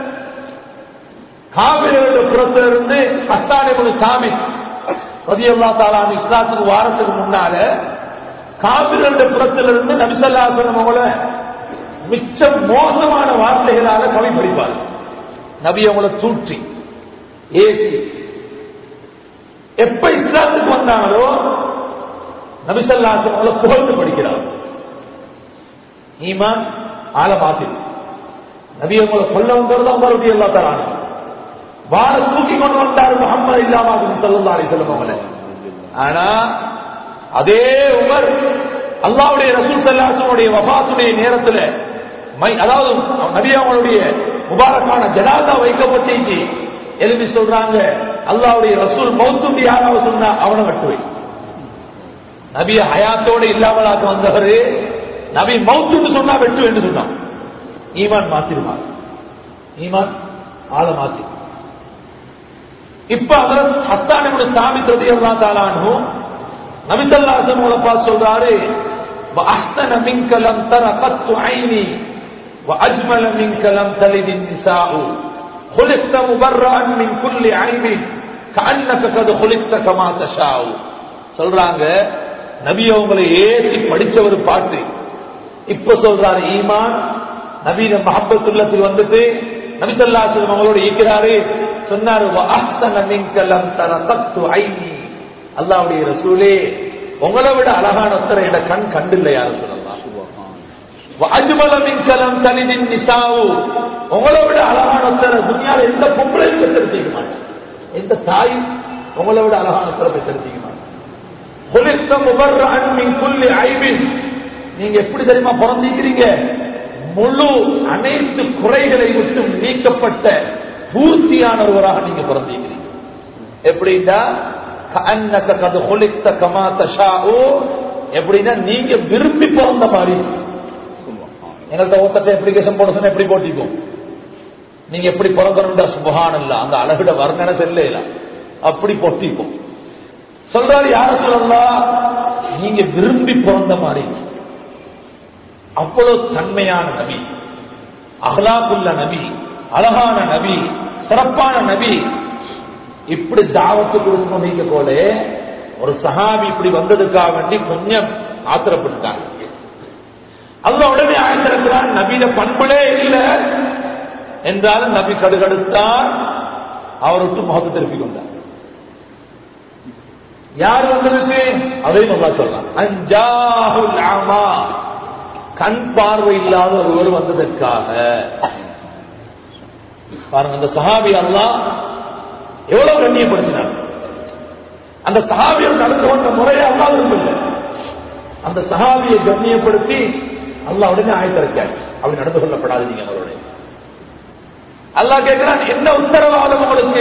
காவிரியோட புறத்திலிருந்து அஸ்தானிபுல் சாமி ரதியல்லா தாலான் இஸ்லாத்துக்கு வாரத்துக்கு முன்னால காவிரியோட புறத்திலிருந்து நபிசல்லாசனம் அவங்கள மிச்சம் மோசமான வார்த்தைகளால கவி படிப்பார் நபி அவங்கள தூற்றி ஏசி எப்ப இஸ்லாத்துக்கு வந்தாங்களோ நபிசல்லாசன் அவங்கள புகழ்ந்து படிக்கிறார் ஈமான் ஆள மாத்தி நபி அவங்கள கொல்ல வந்தது அவங்களுடைய எல்லா தரான வாழ தூக்கி கொண்டு வந்தார் முகமது இல்லாம சொல்லா அலி சொல்லுவாங்க ஆனா அதே உமர் அல்லாவுடைய ரசூல் சல்லாசனுடைய வபாத்துடைய நேரத்தில் மை அதாவது நபி அவங்களுடைய முபாரக்கான ஜனாதா வைக்கப்பட்டு எழுதி சொல்றாங்க அல்லாவுடைய ரசூல் மௌத்துண்டி யாராவது சொன்னா அவனை வெட்டுவை நபிய ஹயாத்தோட இல்லாமலாக்க வந்தவர் நபி மௌத்துன்னு சொன்னா வெட்டு என்று சொன்னான் ஈமான் மாத்திருமார் ஈமான் ஆள மாத்தி இப்ப அவர் ஹஸ்தானோட சாமி பிரதி அல்லா தாலானும் நபிசல்லாசன் மூலப்பா சொல்றாரு وأحسن منك لم تر قط عيني وأجمل منك لم تلد النساء خلقت مبرأ من كل عيب كأنك قد خلقت كما تشاء சொல்றாங்க நபி அவங்களை ஏசி படிச்ச ஒரு பாட்டு இப்ப சொல்றாரு ஈமான் நவீன மஹப்பத்துள்ளத்தில் வந்துட்டு நபிசல்லாசலம் அவங்களோட ஈக்கிறாரு சொன்னாரு அல்லாவுடைய ரசூலே உங்களை விட அழகான ஒருத்தரை என்ற கண் கண்டில்லை யாரும் சொல்லலாம் அஜ்மலமின்கலம் தனிதின் நிசாவு உங்களை விட அழகான ஒருத்தரை துணியால எந்த பொம்பளையும் பெற்றிருக்க மாட்டேன் எந்த தாயும் உங்களை விட அழகான ஒருத்தரை பெற்றிருக்க மாட்டேன் நீங்க எப்படி தெரியுமா பிறந்திருக்கிறீங்க முழு அனைத்து குறைகளை விட்டு நீக்கப்பட்ட பூர்த்தியான ஒருவராக நீங்க பிறந்திருக்கிறீங்க எப்படின்னா எப்படின்னா நீங்க விரும்பி பிறந்த மாதிரி எங்கள்கிட்ட ஒருத்தட்ட அப்ளிகேஷன் போட சொன்ன எப்படி போட்டிக்கும் நீங்க எப்படி பிறக்கணும்டா சுபகான் இல்ல அந்த அழகிட வர்ணனை செல்ல அப்படி போட்டிக்கும் சொல்றாரு யார சொல்லலாம் நீங்க விரும்பி பிறந்த மாதிரி அவ்வளவு தன்மையான நபி அகலாக்குள்ள நபி அழகான நபி சிறப்பான நபி இப்படி தாவத்து கொடுக்கணும் நீங்க போல ஒரு சஹாபி இப்படி வந்ததுக்காக வேண்டி கொஞ்சம் ஆத்திரப்பட்டுட்டாங்க அல்ல உடனே ஆயத்திருக்கிறான் நபியில பண்புலே இல்லை என்றாலும் நபி கடுகடுத்தார் அவருக்கு முகத்தை திருப்பி கொண்டார் யார் வந்ததுக்கு அதையும் நல்லா சொல்லலாம் அஞ்சாஹுல் ஆமா கண் பார்வை இல்லாத ஒருவர் வந்ததற்காக பாருங்க அந்த சஹாபி அல்லா எவ்வளவு கண்ணியப்படுத்தினார் அந்த சஹாபியர் நடந்து கொண்ட முறையை அல்லா விரும்பல அந்த சஹாபியை கண்ணியப்படுத்தி அல்லா உடனே ஆயத்திருக்காரு அப்படி நடந்து கொள்ளப்படாது நீங்க அவருடைய அல்லா கேட்கிறான் என்ன உத்தரவாதம் உங்களுக்கு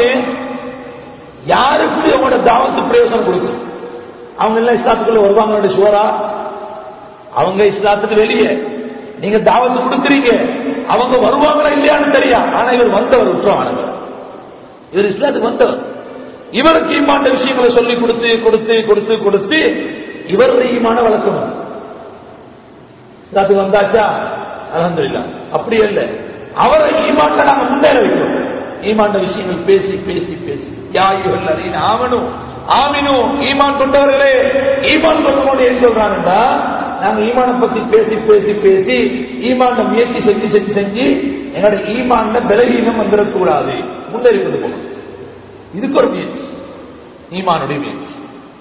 யாருக்கு அவங்களோட தாவத்து பிரயோசனம் கொடுக்கும் அவங்க எல்லாம் இஸ்லாத்துக்குள்ள வருவாங்க சுவரா அவங்க இஸ்லாத்துக்கு வெளியே நீங்க தாவத்து கொடுக்குறீங்க அவங்க வருவாங்களா இல்லையான்னு தெரியா ஆனா இவர் வந்தவர் உற்றமானவர் இவர் இஸ்லாத்துக்கு வந்தவர் இவருக்கு ஈமாண்ட விஷயங்களை சொல்லி கொடுத்து கொடுத்து கொடுத்து கொடுத்து இவர் ஈமான வளர்க்கணும் இஸ்லாத்துக்கு வந்தாச்சா அலமதுல்லா அப்படி இல்லை அவரை ஈமாண்ட நாங்க முன்னேற வைக்கிறோம் ஈமாண்ட விஷயங்கள் பேசி பேசி பேசி யாயுகள் அறிய ஆவணும் ஆமினும் ஈமான் கொண்டவர்களே ஈமான் கொண்டவங்க ஏன் சொல்றாங்கடா நாங்க ஈமான பத்தி பேசி பேசி பேசி ஈமான முயற்சி செஞ்சு செஞ்சு செஞ்சு எங்களோட ஈமான பலகீனம் வந்துடக்கூடாது முன்னேறி கொண்டு போகணும் இதுக்கு ஒரு முயற்சி ஈமானுடைய முயற்சி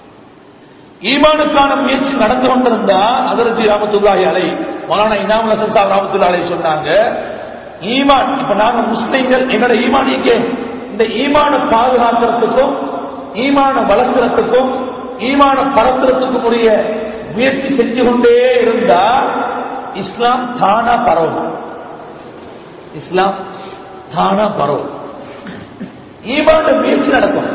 ஈமானுக்கான முயற்சி நடந்து கொண்டிருந்தா அதற்கு ராமத்துல்லாஹி அலை மௌலானா இனாம் ஹசன் சாப் ராமத்துல்லா அலை சொன்னாங்க ஈமான் இப்ப நாங்க முஸ்லிம்கள் எங்களோட ஈமானிக்கு இந்த ஈமான பாதுகாக்கிறதுக்கும் ஈமான வளர்க்கிறதுக்கும் ஈமான பரத்துறதுக்கும் உரிய முயற்சி செஞ்சு கொண்டே இருந்தா இஸ்லாம் தானா பரவும் இஸ்லாம் தானா பரவும் ஈமான முயற்சி நடக்கும்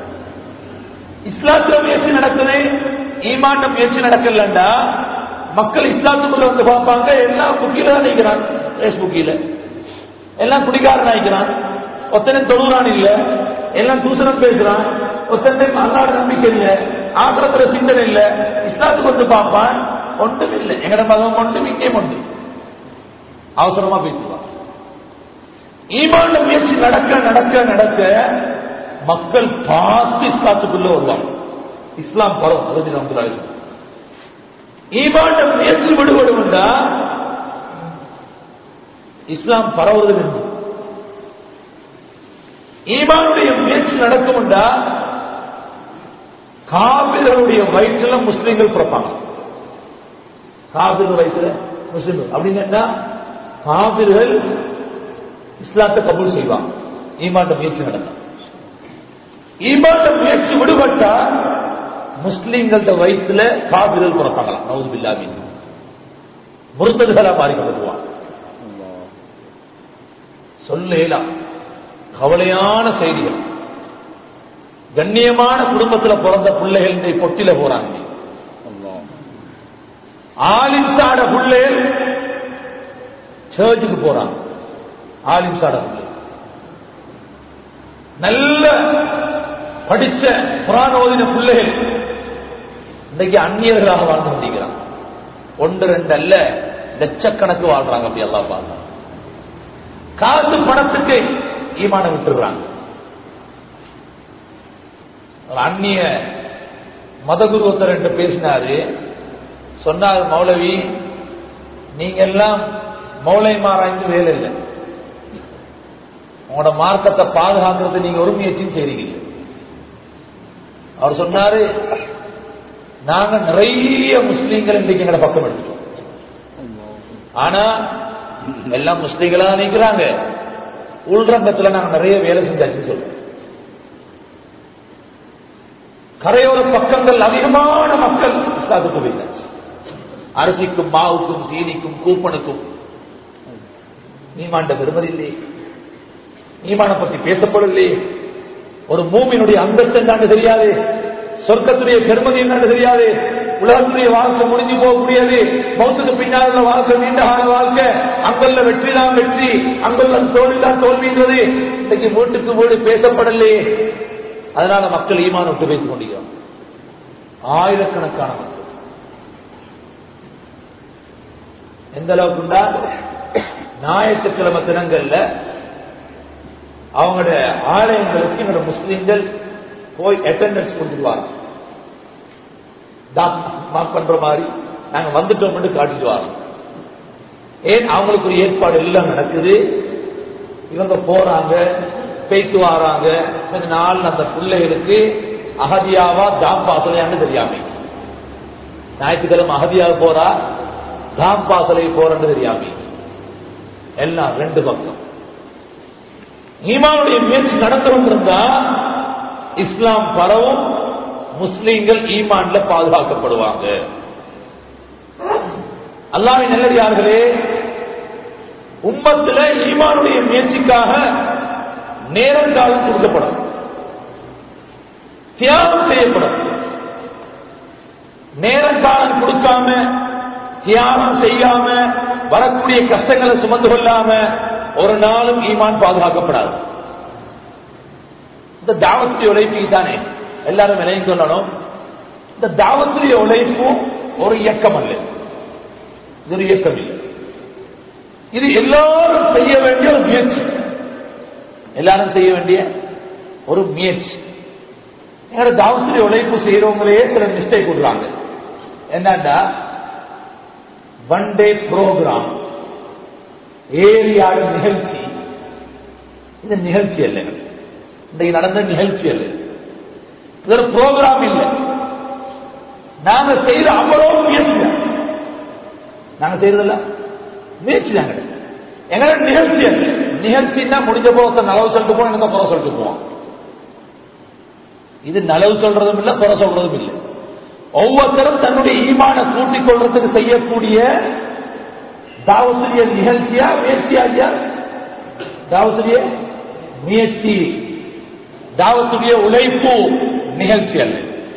இஸ்லாத்துல முயற்சி நடக்குது ஈமான முயற்சி நடக்கலண்டா மக்கள் இஸ்லாத்துக்குள்ள வந்து பார்ப்பாங்க எல்லாம் புக்கில தான் நினைக்கிறான் பேஸ்புக்கில எல்லாம் குடிகாரன் நினைக்கிறான் ஒத்தனை தொழுறான் இல்ல எல்லாம் தூசணம் பேசுறான் ஒத்தனை அல்லாட நம்பிக்கை இல்ல ஆசிரத்துல சிந்தனை இல்ல இஸ்லாத்துக்கு வந்து பார்ப்பான் ஒன்றும் இல்லை எங்கட மதம் ஒன்றும் இங்கே ஒன்று அவசரமா பேசுவான் ஈமான முயற்சி நடக்க நடக்க நடக்க மக்கள் பார்த்து இஸ்லாத்துக்குள்ள வருவாங்க இஸ்லாம் பரம் அது நமக்கு ஈமான முயற்சி விடுபடும்டா இஸ்லாம் பரவுவது வேண்டும் ஈமானுடைய முயற்சி நடக்கும்டா காவிர்களுடைய வயிற்றுல முஸ்லிம்கள் பிறப்பாங்க காவிர்கள் வயிற்றுல முஸ்லிம்கள் அப்படின்னு காவிர்கள் இஸ்லாத்தை கபூல் செய்வாங்க ஈமாண்ட முயற்சி நடக்கும் ஈமாண்ட முயற்சி விடுபட்டா முஸ்லிம்கள்ட்ட வயிற்றுல காவிர்கள் பிறப்பாங்களாம் நவுது பில்லாவின் முருத்ததுகளா மாறிக்கொண்டுவாங்க சொல்லேலாம் கவலையான செய்திகள் கண்ணியமான குடும்பத்துல பிறந்த பிள்ளைகள் இந்த பொட்டில போறாங்க ஆலிம் சாட பிள்ளைகள் சர்ச்சுக்கு போறாங்க ஆலிம் சாட பிள்ளை நல்ல படிச்ச புராண ஓதின பிள்ளைகள் இன்னைக்கு அந்நியர்களாக வாழ்ந்து கொண்டிருக்கிறாங்க ஒன்று ரெண்டு அல்ல லட்சக்கணக்கு வாழ்றாங்க அப்படி எல்லாம் பார்க்கலாம் காசு பணத்துக்கு ஈமான விட்டுறாங்க அந்நிய மதகுரு ஒருத்தர் என்று பேசினாரு சொன்னார் மௌலவி நீங்க எல்லாம் மௌலை மாறாய்ந்து வேலை இல்லை உங்களோட மார்க்கத்தை பாதுகாக்கிறது நீங்க ஒரு முயற்சியும் செய்றீங்க அவர் சொன்னாரு நாங்க நிறைய முஸ்லீம்கள் இன்றைக்கு எங்களை பக்கம் எடுத்துட்டோம் ஆனா எல்லாம் முஸ்லீம்களா நினைக்கிறாங்க உள்ரங்கத்துல நாங்க நிறைய வேலை செஞ்சாச்சுன்னு சொல்றோம் கரையோர பக்கங்கள் அதிகமான மக்கள் இஸ்லாத்துக்கு போயிட்டாச்சு அரிசிக்கும் மாவுக்கும் சீனிக்கும் கூப்பனுக்கும் ஈமாண்ட பெருமதி இல்லையே ஈமான பத்தி பேசப்படலையே ஒரு மூமியினுடைய அந்தஸ்து என்னன்னு தெரியாது சொர்க்கத்துடைய பெருமதி என்னன்னு தெரியாது உலகத்துடைய வாழ்க்கை முடிஞ்சு போகக்கூடியது மௌத்துக்கு பின்னால் உள்ள வாழ்க்கை நீண்ட கால வாழ்க்கை அங்குள்ள வெற்றி தான் வெற்றி அங்குள்ள தோல்வி தான் தோல்வின்றது இன்னைக்கு வீட்டுக்கு வீடு பேசப்படலையே அதனால மக்கள் ஈமான விட்டு பேசிக் கொண்டிருக்கிறோம் ஆயிரக்கணக்கான மக்கள் எந்த அளவுக்குண்டா ஞாயிற்றுக்கிழமை தினங்கள்ல அவங்களோட ஆலயங்களுக்கு எங்களோட முஸ்லீம்கள் போய் அட்டெண்டன்ஸ் கொடுத்துருவாங்க மார்க் பண்ற மாதிரி நாங்க வந்துட்டோம் காட்டிட்டு வரோம் ஏன் அவங்களுக்கு ஒரு ஏற்பாடு எல்லாம் நடக்குது இவங்க போறாங்க பேய்த்து வராங்க கொஞ்ச நாள் அந்த பிள்ளைகளுக்கு அகதியாவா தாம் பாசலையான்னு தெரியாம ஞாயிற்றுக்கிழமை அகதியாக போறா தாம் பாசலை போறன்னு தெரியாம எல்லாம் ரெண்டு பக்கம் ஈமானுடைய முயற்சி நடந்து கொண்டிருந்தா இஸ்லாம் பரவும் முஸ்லீம்கள் ஈமான்ல பாதுகாக்கப்படுவாங்க அல்லாவின் நல்லடியார்களே உம்மத்துல ஈமானுடைய முயற்சிக்காக நேரம் காலம் கொடுக்கப்படும் தியாகம் செய்யப்படும் நேரம் காலம் கொடுக்காம தியாகம் செய்யாம வரக்கூடிய கஷ்டங்களை சுமந்து கொள்ளாம ஒரு நாளும் ஈமான் பாதுகாக்கப்படாது இந்த தாவத்துடைய உழைப்பு தானே எல்லாரும் விலையும் சொல்லணும் இந்த தாவத்துடைய உழைப்பும் ஒரு இயக்கம் அல்ல இது ஒரு இயக்கம் இல்லை இது எல்லாரும் செய்ய வேண்டிய ஒரு முயற்சி எல்லாரும் செய்ய வேண்டிய ஒரு முயற்சி எங்களோட தாவத்துடைய உழைப்பு செய்யறவங்களே சில மிஸ்டேக் விடுறாங்க என்னன்னா ஒன் டே ப்ரோக்ராம் ஏரியாட நிகழ்ச்சி இது நிகழ்ச்சி அல்ல இன்றைக்கு நடந்த நிகழ்ச்சி அல்ல இது ஒரு ப்ரோக்ராம் இல்லை நாங்க செய்த அவ்வளோ முயற்சி தான் நாங்க செய்யறதில்ல முயற்சி தாங்க எங்களோட நிகழ்ச்சி அல்ல நிகழ்ச்சின்னா முடிஞ்ச போக நலவு சொல்லிட்டு போவோம் எனக்கு புற சொல்லிட்டு போவோம் இது நலவு சொல்றதும் இல்லை புற சொல்றதும் இல்லை ஒவ்வொருத்தரும் தன்னுடைய ஈமான கூட்டிக் கொள்றதுக்கு செய்யக்கூடிய தாவத்துடைய நிகழ்ச்சியா முயற்சியா ஐயா தாவத்துடைய முயற்சி தாவத்துடைய உழைப்பு நிகழ்ச்சி அல்ல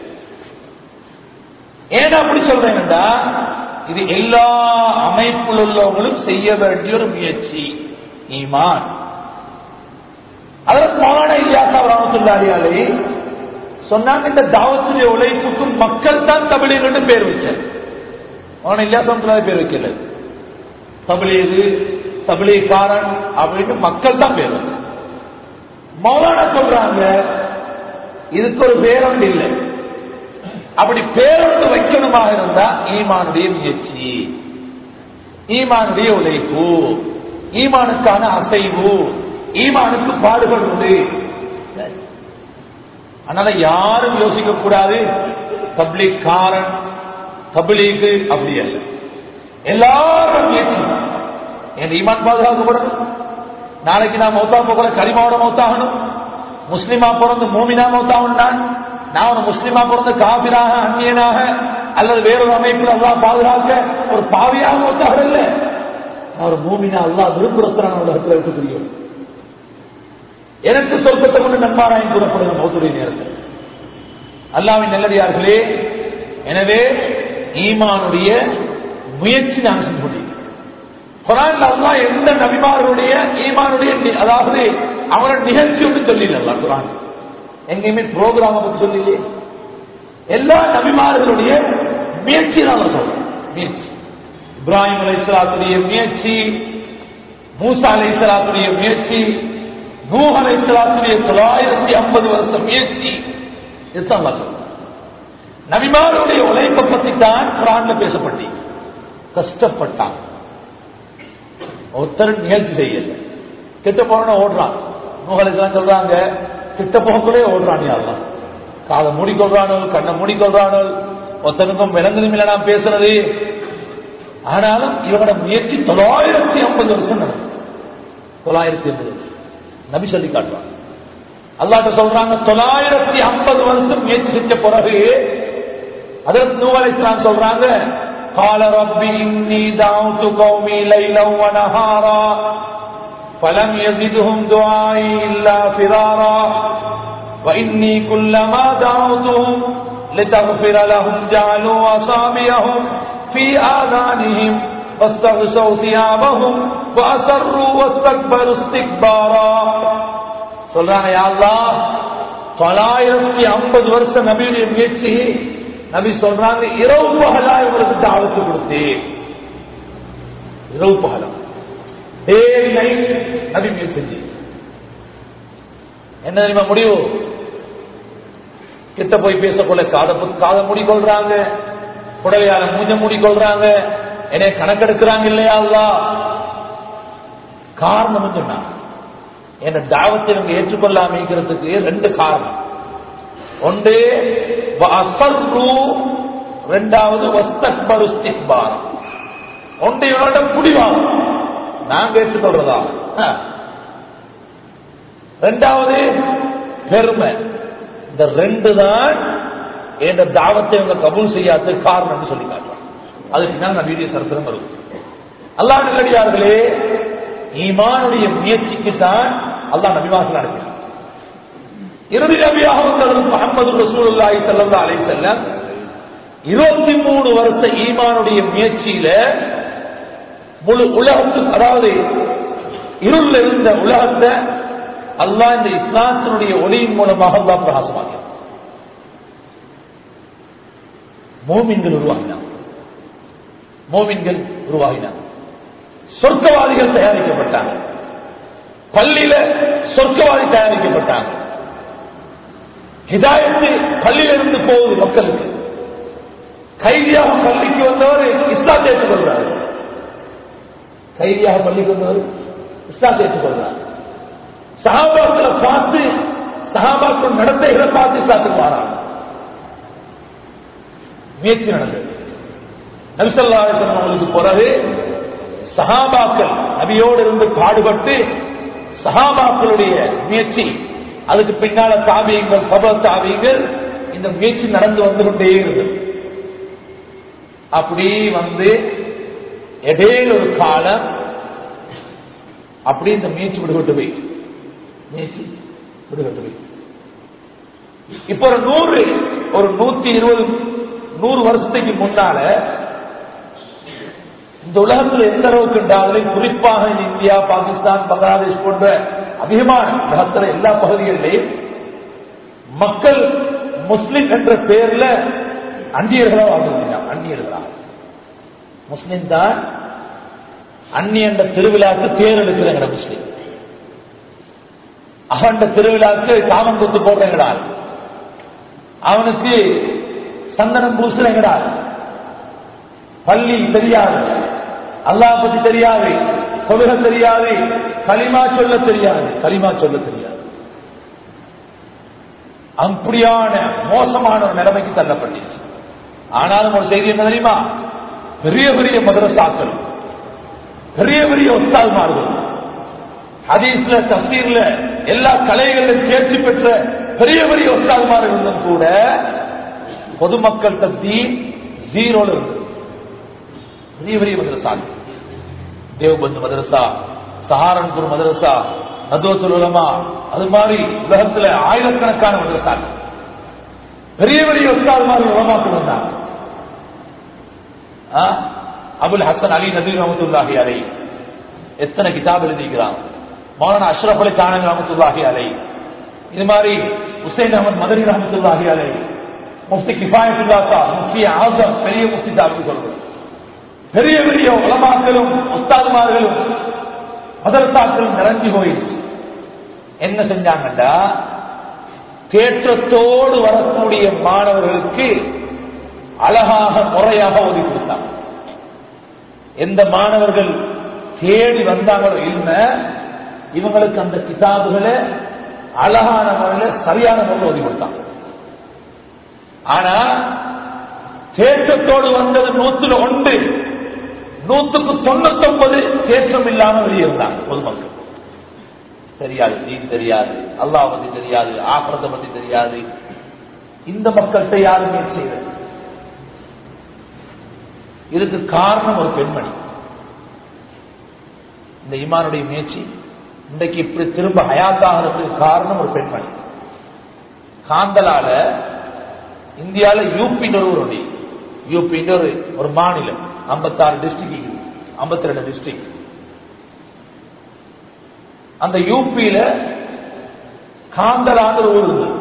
ஏன் அப்படி சொல்றேன்டா இது எல்லா அமைப்பில் உள்ளவங்களும் செய்ய வேண்டிய ஒரு முயற்சி ஈமான் அதற்கு மகான இல்லாசா ராமத்துல்லாரியாலே சொன்னாங்க இந்த தாவத்துடைய உழைப்புக்கும் மக்கள் தான் தமிழீர்கள் பேர் வச்சார் மகான இல்லாசா பேர் வைக்கல தபிலீது தபிலீக்காரன் அப்படின்னு மக்கள் தான் பேர் வச்சார் மௌலானா சொல்றாங்க இதுக்கு ஒரு பேரொண்டு இல்லை அப்படி பேரொண்டு வைக்கணுமாக இருந்தா ஈமானுடைய முயற்சி ஈமானுடைய உழைப்பு ஈமானுக்கான அசைவு ஈமானுக்கு பாடுகள் உண்டு அதனால யாரும் யோசிக்க கூடாது தப்லீக் காரன் தபிலீக்கு அப்படி அல்ல எல்லாரும் முயற்சி என் ஈமான் பாதுகாக்கப்படணும் நாளைக்கு நான் மௌத்தா போகிற கரிமாவோட மௌத்தாகணும் முஸ்லிமா பிறந்து மூமினா மௌத்தாகணும் நான் நான் ஒரு முஸ்லிமா பிறந்து காபிராக அந்நியனாக அல்லது வேறொரு அமைப்பில் அல்லா பாதுகாக்க ஒரு பாவியாக மௌத்தாக இல்லை நான் ஒரு மூமினா அல்லா விரும்புறத்தான் உலகத்தில் இருக்க தெரியும் எனக்கு சொர்க்கத்தை கொண்டு நன்மாராயம் கூறப்படுகிற மௌத்துடைய நேரத்தில் அல்லாவின் நல்லடியார்களே எனவே ஈமானுடைய முயற்சி நாங்கள் செஞ்சு கொண்டிருக்கிறோம் குரான் அல்லா எந்த நபிமாருடைய ஈமானுடைய நி- அதாவது அவனோட நிகழ்ச்சி ஒன்று சொல்லிடல குரான் எங்கேயுமே ப்ரோக்ராம் பத்தி சொல்லலையே எல்லா நபிமார்களுடைய முயற்சி நான் சொல்றேன் முயற்சி இப்ராஹிம் அலை இஸ்லாத்துடைய முயற்சி மூசா அலை இஸ்லாத்துடைய முயற்சி நூஹ் அலை இஸ்லாத்துடைய தொள்ளாயிரத்தி ஐம்பது வருஷம் முயற்சி இதுதான் அல்லாஹ் சொல்றான். நபிமாருடைய உழைப்பை பத்தி தான் குரான்ல பேசப்பட்டீங்க கஷ்டப்பட்டான் ஒருத்தர் நிகழ்ச்சி செய்யல கிட்ட போனா ஓடுறான் நூகலைக்கெல்லாம் சொல்றாங்க கிட்ட போகக்குள்ளே ஓடுறான் யாரெல்லாம் காதை மூடிக்கொள்றானோ கண்ணை மூடிக்கொள்றானோ ஒருத்தனுக்கும் விளங்குதும் இல்லை நான் பேசுறது ஆனாலும் இவனோட முயற்சி தொள்ளாயிரத்தி ஐம்பது வருஷம் நடக்கும் தொள்ளாயிரத்தி ஐம்பது வருஷம் நபி சொல்லி காட்டுவாங்க அல்லாட்ட சொல்றாங்க தொள்ளாயிரத்தி ஐம்பது வருஷம் முயற்சி செஞ்ச பிறகு அதற்கு நூலை சொல்றாங்க قال رب إني دعوت قومي ليلا ونهارا فلم يزدهم دعائي إلا فرارا وإني كلما دعوتهم لتغفر لهم جعلوا أصابعهم في آذانهم واستغشوا ثيابهم وأسروا واستكبروا استكبارا சொல்றாங்க யாழ்லா தொள்ளாயிரத்தி ஐம்பது வருஷம் நபியுடைய முயற்சி நபி சொல்றாங்க இரவு பகலா இவருக்கு தாவத்து கொடுத்தேன் இரவு பகலா டே நைட் நபி முயற்சி செஞ்சு என்ன தெரியுமா முடிவு கிட்ட போய் பேசக்கொள்ள காத காத மூடிக்கொள்றாங்க புடவையால மூஞ்ச மூடிக்கொள்றாங்க என்னை கணக்கெடுக்கிறாங்க இல்லையா அல்லா காரணம் சொன்னா என்ன தாவத்தை இவங்க ஏற்றுக்கொள்ளாமைக்கிறதுக்கு ரெண்டு காரணம் ஒன்று அசர்ரு ரெண்டாவது வஸ்தக்பருஸ்திக்பார் ஒன்று இவனோட குடிவாங்க நாங்க ஏற்றுக்கொள்றதா ரெண்டாவது பெருமை இந்த ரெண்டு தான் என்ற தாவத்தை இவங்க கபூல் செய்யாத காரணம் சொல்லி காட்டுறாங்க அதுக்கு தான் நான் வீடியோ சரித்திரம் வரும் அல்லா நல்லடியார்களே ஈமானுடைய முயற்சிக்கு தான் அல்லா நபிவாசல் அனுப்பினார் இறுதி நபியாக வந்தவர் முகமது ரசூலுல்லாஹி ஸல்லல்லாஹு அலைஹி வஸல்லம் இருபத்தி மூணு வருஷ ஈமானுடைய முயற்சியில முழு உலகத்துக்கு அதாவது இருள் இருந்த உலகத்தை அல்லாஹ் இந்த இஸ்லாத்தினுடைய ஒளியின் மூலமாக அல்லா பிரகாசமாகிறார் மோமின்கள் உருவாகினார் மோமின்கள் உருவாகினார் சொர்க்கவாதிகள் தயாரிக்கப்பட்டாங்க பள்ளியில சொர்க்கவாதி தயாரிக்கப்பட்டாங்க ஹிதாயத்து பள்ளியில இருந்து போகுது மக்களுக்கு கைதியாக பள்ளிக்கு வந்தவர் இஸ்லாம் ஏற்றுக்கொள்றாரு கைதியாக பள்ளிக்கு வந்தவர் இஸ்லாம் ஏற்றுக்கொள்றார் சகாபாக்களை பார்த்து சகாபாக்கள் நடத்தைகளை பார்த்து இஸ்லாத்துக்கு மாறாங்க முயற்சி நடந்தது நபிசல்லா அவர்களுக்கு பிறகு சஹாபாக்கள் நபியோடு இருந்து பாடுபட்டு சஹாபாக்களுடைய முயற்சி அதுக்கு பின்னால தாபியங்கள் சப தாபியங்கள் இந்த முயற்சி நடந்து வந்து கொண்டே இருந்தது அப்படி வந்து இடையில ஒரு காலம் அப்படி இந்த முயற்சி விடுபட்டு போய் முயற்சி விடுபட்டு போய் இப்ப ஒரு நூறு ஒரு நூத்தி இருபது நூறு வருஷத்துக்கு முன்னால இந்த உலகத்தில் எந்த அளவுக்கு என்றாலும் குறிப்பாக இந்த இந்தியா பாகிஸ்தான் பங்களாதேஷ் போன்ற அதிகமான உலகத்தில் எல்லா பகுதிகளிலையும் மக்கள் முஸ்லிம் என்ற பெயர்ல அந்நியர்களா வாழ்ந்துருந்தாங்க அந்நியர்களா முஸ்லிம் தான் அந்நிய என்ற திருவிழாக்கு பேர் எடுக்கிறேங்க முஸ்லிம் அவன் திருவிழாக்கு காமன் குத்து போடுறேங்கடா அவனுக்கு சந்தனம் பூசுறேங்கடா பள்ளி தெரியாது அல்லாஹ் பத்தி தெரியாது தொழுக தெரியாது களிமா சொல்ல தெரியாது களிமா சொல்ல தெரியாது அப்படியான மோசமான ஒரு நிலைமைக்கு தள்ளப்பட்டுச்சு ஆனாலும் ஒரு செய்தி என்ன தெரியுமா பெரிய பெரிய மதரசாக்கள் பெரிய பெரிய ஒஸ்தால்மார்கள் ஹதீஸ்ல தஸ்தீர்ல எல்லா கலைகளிலும் தேர்ச்சி பெற்ற பெரிய பெரிய ஒஸ்தால்மார்களும் கூட பொதுமக்கள் தத்தி ஜீரோல இருக்கு பெரிய பெரிய மதரசா தேவபந்து மதரசா சஹாரன்பூர் மதரசா நதுவத்துல் உலமா அது மாதிரி உலகத்துல ஆயிரக்கணக்கான மதரசா பெரிய பெரிய உஸ்தாதுமார்கள் உலமாக்கள் வந்தாங்க அபுல் ஹசன் அலி நபீர் ரஹமத்துல்லாஹி அலை எத்தனை கிதாப் எழுதிக்கிறான் மௌலானா அஷ்ரப் அலி தானங்க ரஹமத்துல்லாஹி அலை இது மாதிரி உசைன் அஹமத் மதனி ரஹமத்துல்லாஹி அலை முஃப்தி கிஃபாயத்துல்லா சா முஃப்தி ஆசம் பெரிய முஃப்தி சாப்பிட்டு சொல்றது பெரிய பெரிய உலமாக்களும் உஸ்தாதுமார்களும் மதரசாக்களும் நிறைஞ்சு போயிடுச்சு என்ன செஞ்சாங்கண்டா தேற்றத்தோடு வரக்கூடிய மாணவர்களுக்கு அழகாக முறையாக ஒதுக்கி கொடுத்தாங்க எந்த மாணவர்கள் தேடி வந்தாங்களோ இல்ல இவங்களுக்கு அந்த கிதாபுகளை அழகான முறையில் சரியான முறையில் ஒதுக்கி கொடுத்தாங்க ஆனா தேற்றத்தோடு வந்தது நூத்துல ஒன்று நூத்துக்கு தொண்ணூத்தி ஒன்பது தேற்றம் இல்லாம வெளியிருந்தாங்க பொதுமக்கள் தெரியாது தீன் தெரியாது அல்லாஹ் பத்தி தெரியாது ஆக்கிரத்தை பத்தி தெரியாது இந்த மக்கள்கிட்ட யாருமே செய்யல இதுக்கு காரணம் ஒரு பெண்மணி இந்த ஈமானுடைய முயற்சி இன்றைக்கு இப்படி திரும்ப ஹயாத்தாகிறதுக்கு காரணம் ஒரு பெண்மணி காந்தலால இந்தியாவில் யூபின்னு ஒரு ஊருடைய யூபின்னு ஒரு ஒரு மாநிலம் ஐம்பத்தாறு டிஸ்ட்ரிக்ட் ஐம்பத்தி ரெண்டு டிஸ்ட்ரிக்ட் அந்த யூபியில காந்தலான ஒரு ஊர் இருந்தது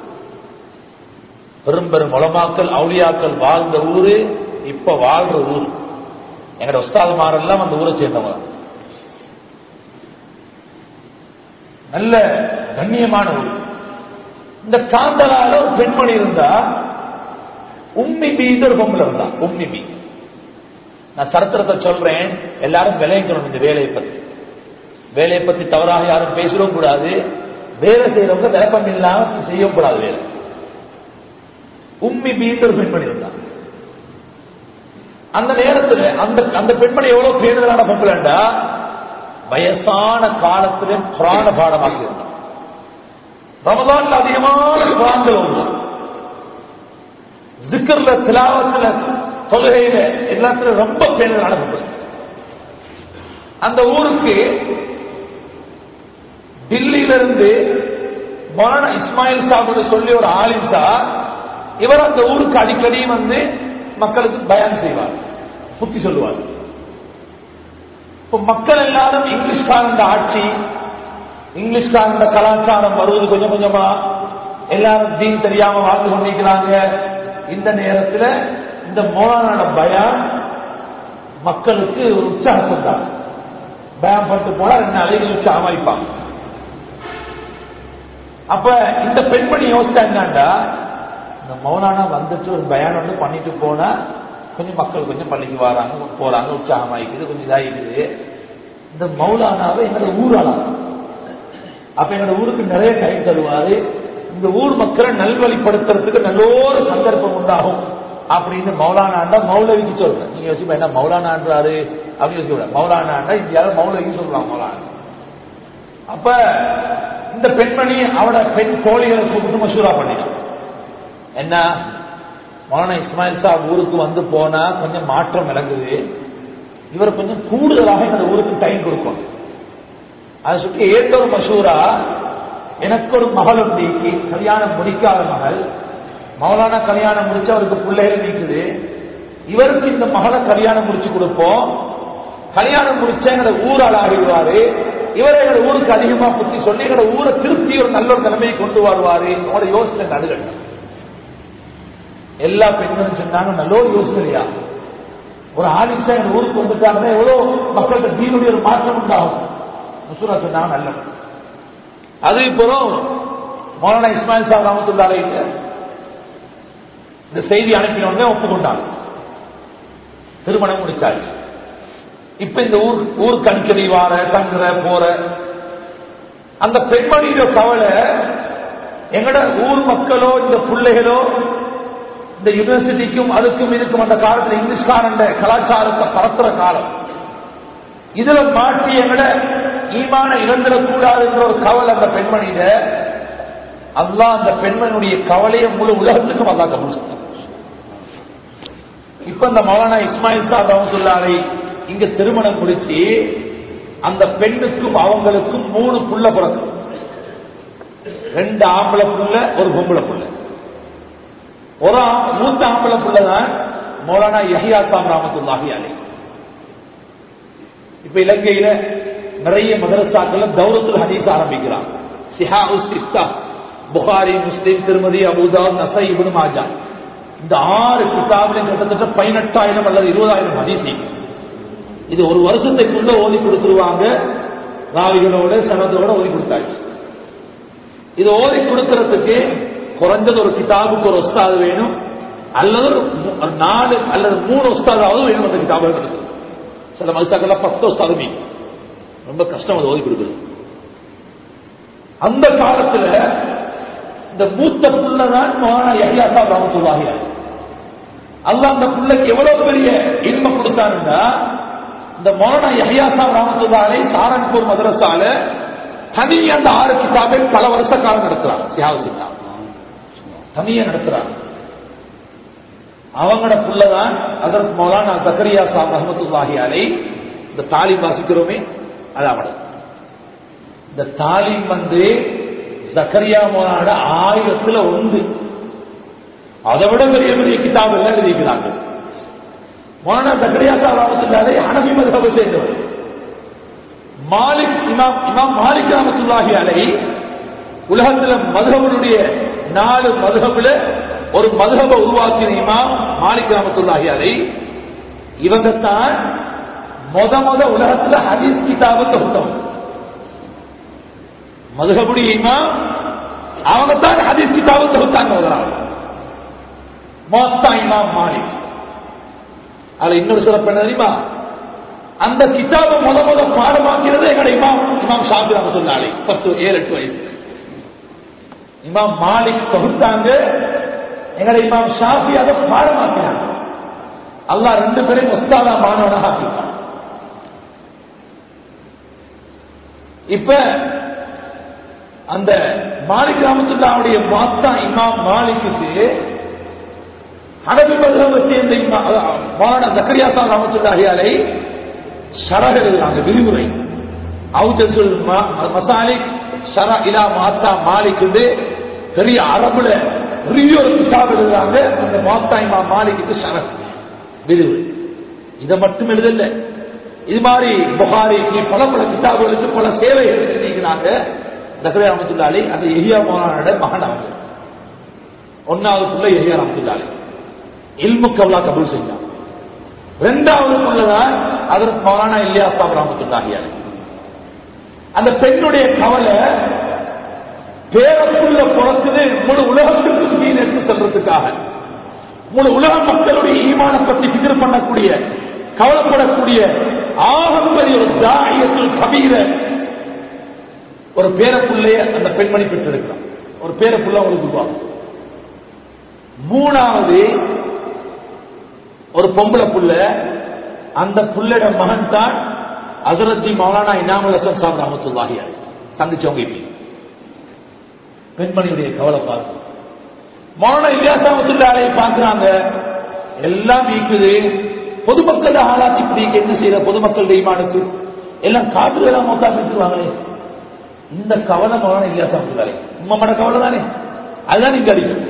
பெரும் பெரும் உலமாக்கள் அவுளியாக்கள் வாழ்ந்த ஊரு இப்ப வாழ்ற ஊர் எங்கட உஸ்தாதுமாரெல்லாம் அந்த ஊரை சேர்ந்தவங்க நல்ல கண்ணியமான ஊர் இந்த காந்தலால ஒரு பெண்மணி இருந்தா உம்மி பீந்து ஒரு பொம்பளை இருந்தா உம்மி பீ நான் சரித்திரத்தை சொல்றேன் எல்லாரும் விளையக்கணும் இந்த வேலையை பத்தி வேலையை பத்தி தவறாக யாரும் பேசவும் கூடாது வேலை செய்யறவங்க விளக்கம் இல்லாம செய்யவும் கூடாது வேலை உம்மி பீந்து ஒரு பெண்மணி இருந்தா அந்த நேரத்துல அந்த அந்த பெண்மணி எவ்வளவு பேருதலான பொம்பளைண்டா வயசான காலத்திலே புராண பாடமாக இருந்தான் ரமதான்ல அதிகமான குரான்கள் ஓடுவான் திக்கர்ல திலாவத்துல தொழுகையில எல்லாத்திலும் ரொம்ப பேருதலான பொம்பளை அந்த ஊருக்கு டில்லியிலிருந்து மௌலானா இஸ்மாயில் சாப்பிட சொல்லி ஒரு ஆலிம் சார் இவர் அந்த ஊருக்கு அடிக்கடி வந்து மக்களுக்கு பயன் செய்வார் புத்தி சொல்லுவார் இப்ப மக்கள் எல்லாரும் இங்கிலீஷ்காரன் ஆட்சி இங்கிலீஷ்காரன் கலாச்சாரம் வருவது கொஞ்சம் கொஞ்சமா எல்லாரும் தீன் தெரியாம வாழ்ந்து கொண்டிருக்கிறாங்க இந்த நேரத்தில் இந்த மோலானோட பயம் மக்களுக்கு ஒரு உற்சாகத்தை தான் பயம் பண்ணிட்டு போனா ரெண்டு நாளைக்கு உற்சாகமா இருப்பாங்க அப்ப இந்த பெண்மணி யோசிச்சா என்னண்டா இந்த மௌலானா வந்துட்டு ஒரு பயான் வந்து பண்ணிட்டு போனா கொஞ்சம் மக்கள் கொஞ்சம் பள்ளிக்கு வராங்க போறாங்க உற்சாகமாயிக்குது கொஞ்சம் இதாகிக்குது இந்த மௌலானாவை எங்களோட ஊராளா அப்ப எங்களோட ஊருக்கு நிறைய டைம் தருவாரு இந்த ஊர் மக்களை நல்வழிப்படுத்துறதுக்கு நல்ல ஒரு சந்தர்ப்பம் உண்டாகும் அப்படின்னு மௌலானாண்டா மௌலவிக்கு சொல்றேன் நீங்க யோசிப்பா என்ன மௌலானான்றாரு அப்படின்னு யோசிக்க மௌலானாண்டா இந்தியாவில் மௌலவிக்கு சொல்றாங்க மௌலானா அப்ப இந்த பெண்மணி அவட பெண் தோழிகளை கூப்பிட்டு மசூரா பண்ணிட்டான் என்ன மௌலானா இஸ்மாயில் சாப் ஊருக்கு வந்து போனா கொஞ்சம் மாற்றம் விளங்குது இவர் கொஞ்சம் கூடுதலாக இந்த ஊருக்கு டைம் கொடுக்கணும் அதை சுற்றி ஏற்ற ஒரு மசூரா எனக்கு ஒரு மகள் உண்டு கல்யாணம் முடிக்காத மகள் மௌலானா கல்யாணம் முடிச்சு அவருக்கு பிள்ளைகள் நீக்குது இவருக்கு இந்த மகளை கல்யாணம் முடிச்சு கொடுப்போம் கல்யாணம் முடிச்ச எங்களை ஊரால் ஆகிடுவாரு இவரை எங்களை ஊருக்கு அதிகமா புத்தி சொல்லி எங்களை ஊரை திருப்பி ஒரு நல்ல ஒரு நிலைமையை கொண்டு வருவாரு உங்களோட யோசனை நடுகள் எல்லா பெண்களும் சொன்னாங்க நல்ல ஒரு யோசனையா ஒரு ஆதிச்சா எங்க ஊருக்கு வந்துட்டாங்கன்னா எவ்வளவு மக்களுக்கு தீனுடைய ஒரு மாற்றம் உண்டாகும் முசூரா சொன்னாங்க நல்ல அது இப்போ மௌலானா இஸ்மாயில் சாப் ராமத்துல்லாரை இந்த செய்தி அனுப்பினோடனே ஒப்புக்கொண்டாங்க திருமணம் முடிச்சாச்சு இப்ப இந்த ஊர் ஊருக்கு அடிக்கடி வார தங்குற போற அந்த பெண்மணியோட கவலை எங்கட ஊர் மக்களோ இந்த பிள்ளைகளோ இந்த யூனிவர்சிட்டிக்கும் அதுக்கும் இதுக்கும் அந்த காலத்துல இங்கிலீஷ்காரன் கலாச்சாரத்தை பரத்துற காலம் இதுல மாற்றி எங்கட ஈமான இழந்துடக்கூடாதுன்ற ஒரு கவலை அந்த பெண்மணியில அல்லா அந்த பெண்மணியுடைய கவலையை முழு உலகத்துக்கும் அல்லா கபூல் இப்ப இந்த மௌலானா இஸ்மாயில் சாப் ரஹமத்துல்லாரை இங்க திருமணம் முடிச்சு அந்த பெண்ணுக்கும் அவங்களுக்கும் மூணு புள்ள பிறக்கும் ரெண்டு ஆம்பளை புள்ள ஒரு பொம்பளை புள்ள ஒரு மூத்த ஆம்பளை புள்ள தான் மௌலானா யஹியா சாம் ராமத்துல்லாஹி அலை இப்ப இலங்கையில நிறைய மதரசாக்கள் தௌரத்துல் ஹதீஸ் ஆரம்பிக்கிறாங்க சிஹா சிஸ்தா புகாரி முஸ்லிம் திருமதி அபுதாப் நசை இபுன் மாஜா இந்த ஆறு கிதாபிலும் கிட்டத்தட்ட பதினெட்டாயிரம் அல்லது இருபதாயிரம் ஹதீஸ் இது ஒரு வருஷத்துக்குள்ள ஓதி கொடுத்துருவாங்க ராவிகளோட சனதோட ஓதி கொடுத்தாச்சு இது ஓதி கொடுக்கறதுக்கு குறைஞ்சது ஒரு கிதாபுக்கு ஒரு ஒஸ்தாது வேணும் அல்லது ஒரு நாலு அல்லது மூணு ஒஸ்தாதாவது வேணும் அந்த கிதாபுகள் சில மதுசாக்கள்ல பத்தோ சதுமி ரொம்ப கஷ்டம் அதை ஓதி கொடுக்குறது அந்த காலத்துல இந்த மூத்த புள்ளதான் மகானா யஹ்யா சாப் ரஹமத்துல்லாஹி அல்லாஹ் அந்த புள்ளைக்கு எவ்வளவு பெரிய இன்மை கொடுத்தாருன்னா இந்த மௌலானா யஹ்யா சாப் ரஹமத்துல்லாஹி சாரன்பூர் மதரசால தனி அந்த ஆறு கிதாபை பல வருஷ காலம் நடத்துறாங்க சியாவு கிதாப் தனியா நடத்துறாங்க அவங்களோட புள்ளதான் அதற்கு மௌலானா ஜக்கரியா சாப் ரஹமத்துல்லாஹி அலை இந்த தாலிம் வாசிக்கிறோமே அது அவனது இந்த தாலிம் வந்து ஜக்கரியா மௌலான ஆயிரத்துல ஒன்று அதை விட பெரிய பெரிய கிதாப் எல்லாம் எழுதிக்கிறாங்க மௌலானா ஜக்கரியா சாப் ரஹமத்துல்லாஹி ஹனபி மதுஹபை சேர்ந்தவர் மாலிக் இமாம் இமாம் மாலிக் ரஹமத்துல்லாஹி அலை உலகத்துல மதுஹபனுடைய நாலு மதுஹபுல ஒரு மதுஹப உருவாக்கின இமாம் மாலிக் ரஹமத்துல்லாஹி அலை இவங்க தான் முத முத உலகத்துல ஹதீஸ் கிதாபை தொகுத்தவங்க மதுஹபுடைய இமாம் அவங்க தான் ஹதீஸ் கிதாபை தொகுத்தாங்க முதலாவது மொத்தா இமாம் மாலிக் அதுல இன்னொரு சிறப்பு என்ன தெரியுமா அந்த கிதாபை முத முத பாடமாக்கிறது எங்கட இமாம் இமாம் ஷாபி ரஹமத்துல்லாஹி பத்து ஏழு எட்டு வயசு இமாம் மாலிக் தொகுத்தாங்க எங்களை இமாம் ஷாஃபி அதை பாடமாக்கினாங்க அல்லாஹ் ரெண்டு பேரையும் முஸ்தாதா மாணவனாக ஆக்கிட்டான் இப்ப அந்த மாலிக் ராமத்துல்லாவுடைய மாத்தா இமாம் மாலிக்கு அரபி மதுரவை சேர்ந்த இமாம் மௌலானா ஜக்கரியா சாஹ் ராமத்துல்லாஹியாலை ஷரக எழுதுறாங்க விரிவுரை அவுஜசுல் மசாலிக் ஷர இலா மாத்தா மாலிக் பெரிய அரபுல பெரிய ஒரு கிதாப் எழுதுறாங்க அந்த மாத்தா இமா மாலிக்கு ஷரத் விரிவுரை இதை மட்டும் எழுதல இது மாதிரி புகாரிக்கு பல பல கிதாபுகளுக்கு பல சேவைகள் செஞ்சிருக்கிறாங்க தக்கரே ரமத்துல்லாலி அந்த எஹியா மோனானோட மகன் அவங்க ஒன்னாவது புள்ள எஹியா ரமத்துல்லாலி இல்மு கவலா கபூல் செஞ்சான் ரெண்டாவது புள்ளதான் அதற்கு மௌலானா இல்லியா சாப் ரமத்துல்லாஹியாரி அந்த பெண்ணுடைய கவலை பேரப்புள்ள பிறக்குது முழு உலகத்திற்கு மீன் எடுத்து செல்றதுக்காக முழு உலக மக்களுடைய ஈமான பத்தி பிதிர் பண்ணக்கூடிய கவலைப்படக்கூடிய ஆகப்பெரிய ஒரு தாயத்தில் கபீர ஒரு பேரப்புள்ளைய அந்த பெண்மணி பெற்றிருக்கிறான் ஒரு பேரப்புள்ள அவங்களுக்கு உருவாகும் மூணாவது ஒரு பொம்பளை புள்ள அந்த புள்ளையோட மகன் தான் அசரத்தி மௌலானா இனாமுல் ஹசன் சாப் ரஹமத்துல்லாஹியார் தங்கச்சவங்க இப்படி பெண்மணியுடைய கவலை பார்க்கும் மௌலானா இலியாசாமத்துல்லாரை பார்க்கிறாங்க எல்லாம் நீக்குது பொதுமக்கள் ஆளாக்கி பிடிக்க என்ன செய்யற பொதுமக்கள் ஈமானுக்கு எல்லாம் காற்று எல்லாம் மொத்தா பிடிச்சிருவாங்களே இந்த கவலை மௌலானா இலியாசாமத்துல்லாரை உம்மட கவலை தானே அதுதான் நீங்க அடிக்கும்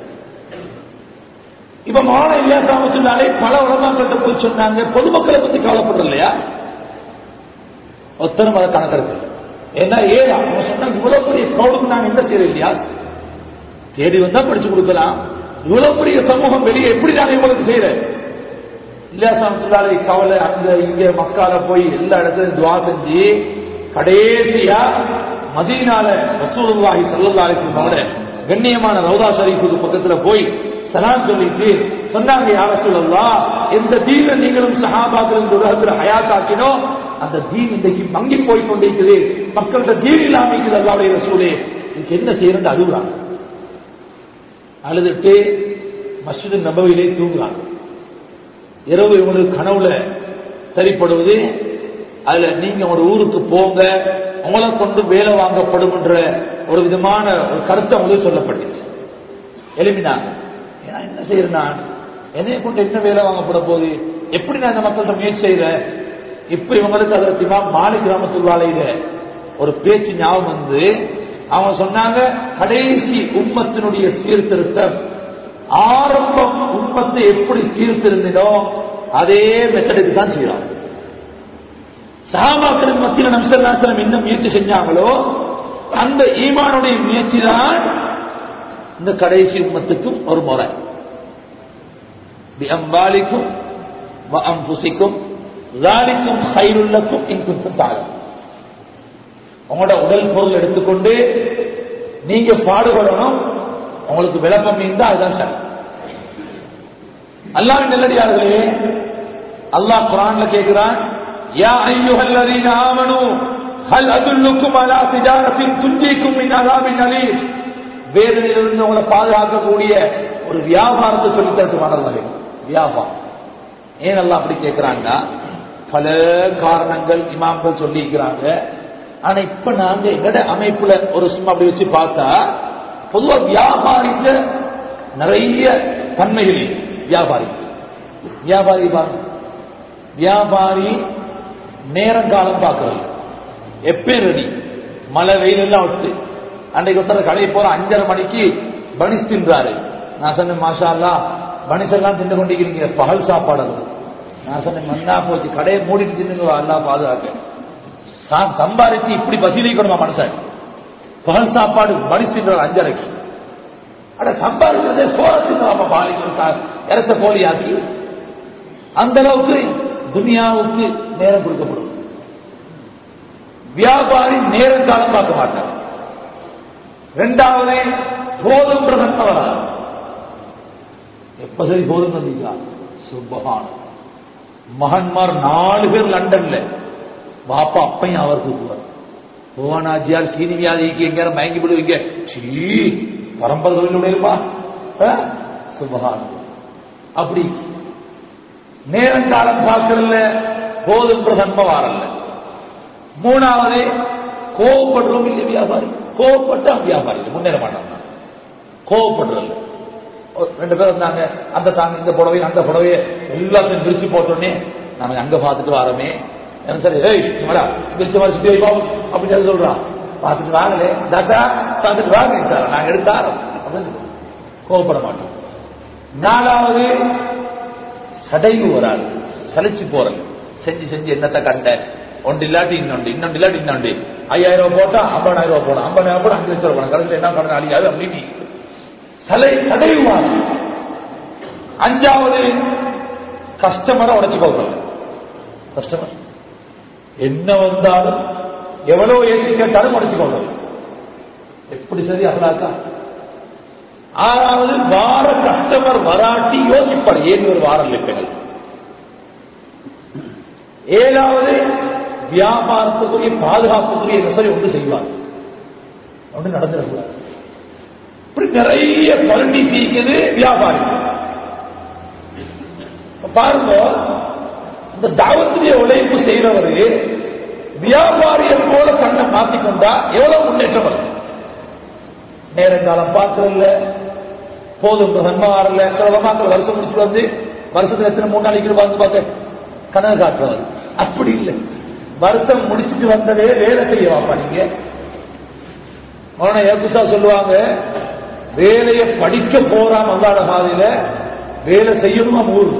இப்ப மௌலானா இலியாசாமத்துல்லாரை பல உலகங்கள்ட்ட போய் சொன்னாங்க பொதுமக்களை பத்தி கவலைப்படுறது இல்லையா ஒத்தரும் அதை கணக்கெடுக்கல ஏன்னா ஏன் அவங்க சொன்னாங்க இவ்வளவு பெரிய கவுலுக்கு நாங்க என்ன செய்யறோம் இல்லையா தேடி வந்தா படிச்சு கொடுக்கலாம் இவ்வளவு பெரிய சமூகம் வெளியே எப்படி நாங்க இவங்களுக்கு செய்யறேன் இல்லையா சமத்துலாரை கவலை அங்க இங்க மக்கால போய் எல்லா இடத்துலயும் துவா செஞ்சு கடைசியா மதீனால ரசூலுல்லாஹி ஸல்லல்லாஹு அலைஹி வஸல்லம் கண்ணியமான ரவுதா ஷரீஃபுக்கு பக்கத்துல போய் சலாம் சொல்லிட்டு சொன்னாங்க யார சொல்லலாம் எந்த தீன நீங்களும் சஹாபாக்கள் இந்த உலகத்தில் ஹயாத்தாக்கினோ அந்த தீன் இன்றைக்கு மங்கி போய் கொண்டிருக்குது மக்கள்கிட்ட தீன் இல்லாம இருக்குது அல்லாவுடைய ரசூலே இதுக்கு என்ன செய்யறது அழுகுறாங்க அழுதுட்டு மஸ்ஜிது நபவிலே தூங்குறாங்க இரவு இவங்களுக்கு கனவுல சரிப்படுவது அதுல நீங்க ஒரு ஊருக்கு போங்க உங்களை கொண்டு வேலை வாங்கப்படும் என்ற ஒரு விதமான ஒரு கருத்தை முதல் சொல்லப்பட்டுச்சு எழுப்பினாங்க ஏன்னா என்ன செய்யறேன் நான் என்னைய கொண்டு என்ன வேலை வாங்கப்பட போகுது எப்படி நான் இந்த மக்கள்கிட்ட முயற்சி செய்யறேன் இப்ப இவங்களுக்கு அதற்கு இமாம் மாலிக் கிராமத்துள்ளாலையில ஒரு பேச்சு ஞாபகம் வந்து அவங்க சொன்னாங்க கடைசி உம்மத்தினுடைய சீர்திருத்தம் ஆரம்பம் உம்மத்தை எப்படி சீர்திருந்தினோ அதே மெத்தடுக்கு தான் செய்யறோம் சகாபாக்களின் மத்தியில் நம்சல்லாசலம் என்ன முயற்சி செஞ்சாங்களோ அந்த ஈமானுடைய முயற்சி தான் இந்த கடைசி உம்மத்துக்கும் ஒரு முறை அம்பாலிக்கும் அம்புசிக்கும் லாலிக்கும் ஹைருள்ளக்கும் இன்கும் தாழும் உங்களோட உடல் பொருள் எடுத்துக்கொண்டு நீங்க பாடுபடணும் உங்களுக்கு விளக்கம் இருந்தா அதுதான் சரி அல்லாஹ் நல்லடியார்களே அல்லாஹ் குரான்ல கேட்கிறான் யா ஐயுஹல்லதீன ஆமனு ஹல் அதுல்லுக்கும் அலா திஜாரத்தின் துஞ்சிக்கும் மின் அதாபின் அலீம் வேதனையிலிருந்து உங்களை பாதுகாக்கக்கூடிய ஒரு வியாபாரத்தை சொல்லி தரட்டுமானவர்களே வியாபாரம் ஏன் எல்லாம் அப்படி கேட்கிறாங்கன்னா பல காரணங்கள் இமாம்கள் சொல்லியிருக்கிறாங்க ஆனா இப்ப நாங்க எங்கட அமைப்புல ஒரு சும்மா அப்படி வச்சு பார்த்தா பொதுவா வியாபாரிக்க நிறைய தன்மைகள் இருக்கு. வியாபாரி வியாபாரி பாருங்க வியாபாரி நேரம் காலம் பார்க்கறது எப்பயும் ரெடி மழை வெயில் எல்லாம் விட்டு அன்றைக்கு ஒருத்தர் கடையை போற அஞ்சரை மணிக்கு பனிஸ் தின்றாரு நான் சொன்னேன் மாஷா அல்லா பனிஸ் எல்லாம் தின்னு கொண்டிருக்கிறீங்க பகல் சாப்பாடு அது நான் சொன்னேன் மண்ணா போச்சு கடையை மூடிட்டு தின்னுங்க அல்லா பாதுகாக்க நான் சம்பாதிச்சு இப்படி பசிலிக்கணுமா மனுஷன் பகல் சாப்பாடு பனிஸ் தின்றார் அஞ்சரைக்கு அட சம்பாதிக்கிறதே சோரத்துக்கு பாலிக்கு இறச்ச கோழியாக்கி அந்த அளவுக்கு துனியாவுக்கு நேரம் கொடுக்கப்படும் வியாபாரி நேரம் காலம் பார்க்க மாட்டார் ரெண்டாவது போதும் பிரசன்ன வராது எப்ப சரி போதும் வந்தீங்களா சுபகான மகன்மார் நாலு பேர் லண்டன்ல பாப்பா அப்பையும் அவர் கூப்பிடுவார் புவனாஜியார் சீனி வியாதிக்கு எங்க மயங்கி விடுவீங்க சீ பரம்பரை தொழிலுடைய இருப்பா சுபகான அப்படி நேரம் காலம் பார்க்கறதுல போதும் பிரசன்ம வாரல்ல மூணாவது கோவப்படுறோம் இல்லை வியாபாரி கோவப்பட்டா வியாபாரி முன்னேற மாட்டாங்க கோவப்படுறது ரெண்டு பேர் இருந்தாங்க அந்த தாங்க இந்த புடவை அந்த புடவைய எல்லாத்தையும் பிரிச்சு போட்டோன்னே நாம அங்க பார்த்துட்டு வரோமே என்ன சரி ஏய் மேடா பிரிச்ச மாதிரி சுத்தி வைப்போம் அப்படின்னு சொல்லி சொல்றான் பார்த்துட்டு வாங்கலே தாத்தா பார்த்துட்டு வாங்க சார் நாங்க எடுத்தாரோம் அப்படின்னு கோவப்பட மாட்டோம் நாலாவது சடைவு வராது சலிச்சு போறது செஞ்சு செஞ்சு என்னத்தை கண்ட ஒன்று இல்லாட்டி இன்னொன்று இன்னொன்று இல்லாட்டி இன்னொன்று ஐயாயிரம் ரூபாய் போட்டா ஐம்பதாயிரம் ரூபாய் போடும் ஐம்பதாயிரம் போட அஞ்சு லட்சம் ரூபாய் போடும் கடைசியில் என்ன பண்ண அழியாது அப்படி சலை சடைவார் அஞ்சாவது கஸ்டமரை உடச்சு போகிறது கஸ்டமர் என்ன வந்தாலும் எவ்வளவு ஏற்றி கேட்டாலும் உடச்சு போகிறது எப்படி சரி அகலாக்கா ஆறாவது வார கஸ்டமர் வராட்டி யோசிப்பார் ஏன் ஒரு வாரம் இருப்பீர்கள் ஏழாவது வியாபாரத்துக்குரிய பாதுகாப்புக்குரிய நெசரி ஒன்று செய்வார் ஒன்று நடந்துடக்கூடாது இப்படி நிறைய பழனி தீக்குது வியாபாரி பாருங்க இந்த தாவத்திரிய உழைப்பு செய்யறவரு வியாபாரியை போல கண்ணை மாத்திக்கொண்டா எவ்வளவு முன்னேற்றம் வரும் நேரங்காலம் பார்க்கறதில்ல போதும் நன்மை வரல சில மக்கள் வருஷம் முடிச்சுட்டு வந்து வருஷத்துல எத்தனை மூணு நாளைக்கு வந்து பார்க்க கனவு காட்டுறவர் அப்படி இல்லை வருஷம் முடிச்சுட்டு வந்ததே வேலை செய்யவாப்பா நீங்க அவனை ஏகுசா சொல்லுவாங்க வேலையை படிக்க போறான் அல்லாட பாதையில வேலை செய்யணுமா மூணு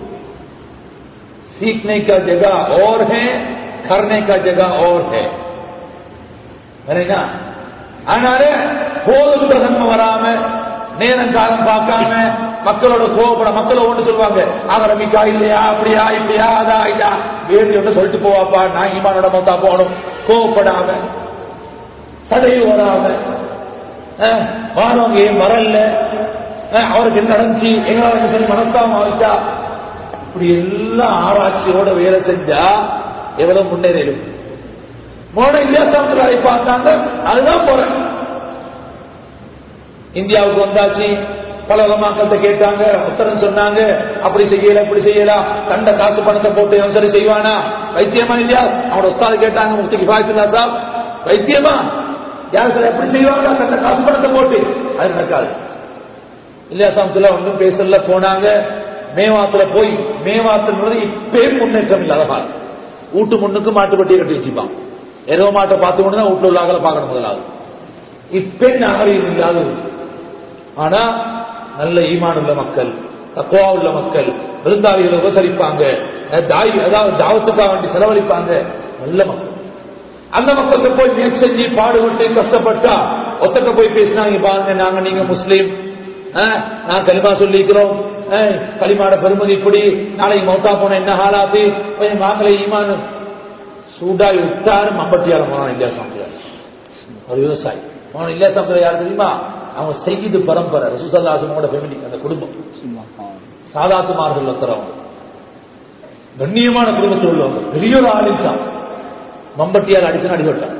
सीखने का जगह और है करने का जगह और है சரிங்களா அதனால போதும் பிரசன்ம வராம நேரம் காலம் பார்க்காம மக்களோட கோபப்பட மக்களை ஒன்று சொல்லுவாங்க ஆரம்பிக்கா இல்லையா அப்படியா இப்படியா அதா இதா வேண்டி ஒன்று சொல்லிட்டு போவாப்பா நான் ஈமானோட மொத்தா போகணும் கோவப்படாம தடையும் வராம அஹ், வாரவங்க ஏன் வரல அஹ், அவருக்கு என்ன நடந்துச்சு எங்களால சரி மனசாம ஆயிட்டா இப்படி எல்லாம் ஆராய்ச்சியோட வேலை செஞ்சா எவ்வளவு முன்னேறிடும் மோட இந்தியா சமுதாய பார்த்தாங்க அதுதான் போறேன் இந்தியாவுக்கு வந்தாச்சு பல மக்கள்கிட்ட கேட்டாங்க உத்தரன் சொன்னாங்க அப்படி செய்யல இப்படி செய்யலாம் கண்ட காசு பணத்தை போட்டு இவன் சரி செய்வானா வைத்தியமா இல்லையா அவனோட உஸ்தாது கேட்டாங்க முஸ்தி கிஃபாயத்துல்லா சாப் வைத்தியமா யார் சார் எப்படி செய்வாங்க கண்ட காசு பணத்தை போட்டு அது நடக்காது இல்லையா சமத்துல ஒன்றும் பேசல போனாங்க மேவாத்துல போய் மேவாத்துன்றது இப்பே முன்னேற்றம் இல்லாத மாதிரி வீட்டு முன்னுக்கு மாட்டுப்பட்டியை கட்டி வச்சுப்பான் எருவ மாட்டை பார்த்து கொண்டு தான் வீட்டுல உள்ளாங்கள பார்க்கணும் முதலாவது இப்பே நாகரீகம் இல்லாத ஊர். ஆனா நல்ல ஈமான் உள்ள மக்கள் தக்குவா உள்ள மக்கள் விருந்தாளிகளை உபசரிப்பாங்க அஹ் தாய் அதாவது தாவத்துக்காக வேண்டி செலவழிப்பாங்க நல்ல மக்கள் அந்த மக்களுக்கு போய் முயற்சி செஞ்சு பாடுபட்டு கஷ்டப்பட்டா ஒத்தக்க போய் பேசினாங்க பாருங்க நாங்க நீங்க முஸ்லீம் அஹ், நான் களிமா சொல்லிக்கிறோம் அஹ், களிமாட பெருமதி இப்படி நாளைக்கு மௌத்தா போன என்ன ஹாலாத்து கொஞ்சம் வாங்கலை ஈமான் சூடாய் விட்டாரு மம்பட்டியார போனான் இல்லையா சாமியார் ஒரு விவசாயி அவன் இல்லையா சாமியார் யார் தெரியுமா அவங்க செய்து பரம்பரை ரசூசல்லாசனோட ஃபேமிலி அந்த குடும்பம் சாதாத்துமார்கள் ஒருத்தர் அவங்க கண்ணியமான குடும்பத்தில் உள்ளவங்க பெரிய ஒரு ஆலிசா மம்பட்டியால் அடிச்சு அடிபட்டான்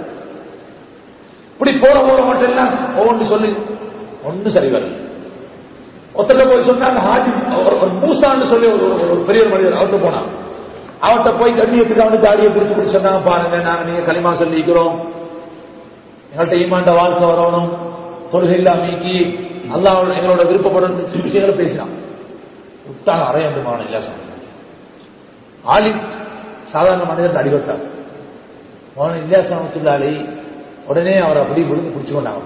இப்படி போற போற மட்டும் எல்லாம் ஒவ்வொன்று சொல்லி ஒன்றும் சரி வரல ஒருத்தர போய் சொன்னாங்க ஹாஜி ஒரு- ஒரு மூசான்னு சொல்லி ஒரு ஒரு- ஒரு பெரிய ஒரு மனிதர் அவர்கிட்ட போனான் அவர்கிட்ட போய் கண்ணியத்துக்கு வந்து தாடியை பிடிச்சு பிடிச்சு சொன்னாங்க பாருங்க நாங்க நீங்க களிமா சொல்லிக்கிறோம் எங்கள்கிட்ட ஈமாண்ட வாழ்க்கை வரணும் தொழுகை இல்லாமக்கி அல்லாஹ் எங்களோட விருப்பப்படும் விஷயங்களை பேசினான் விட்டாங்க அரையண்டுமான இல்ல சொன்னாங்க ஆலி சாதாரண மனிதர் அடிபட்டார் மௌன இல்லியாசாமத்துள்ளாலே உடனே அவர் அப்படி விழுந்து பிடிச்சு கொண்டாங்க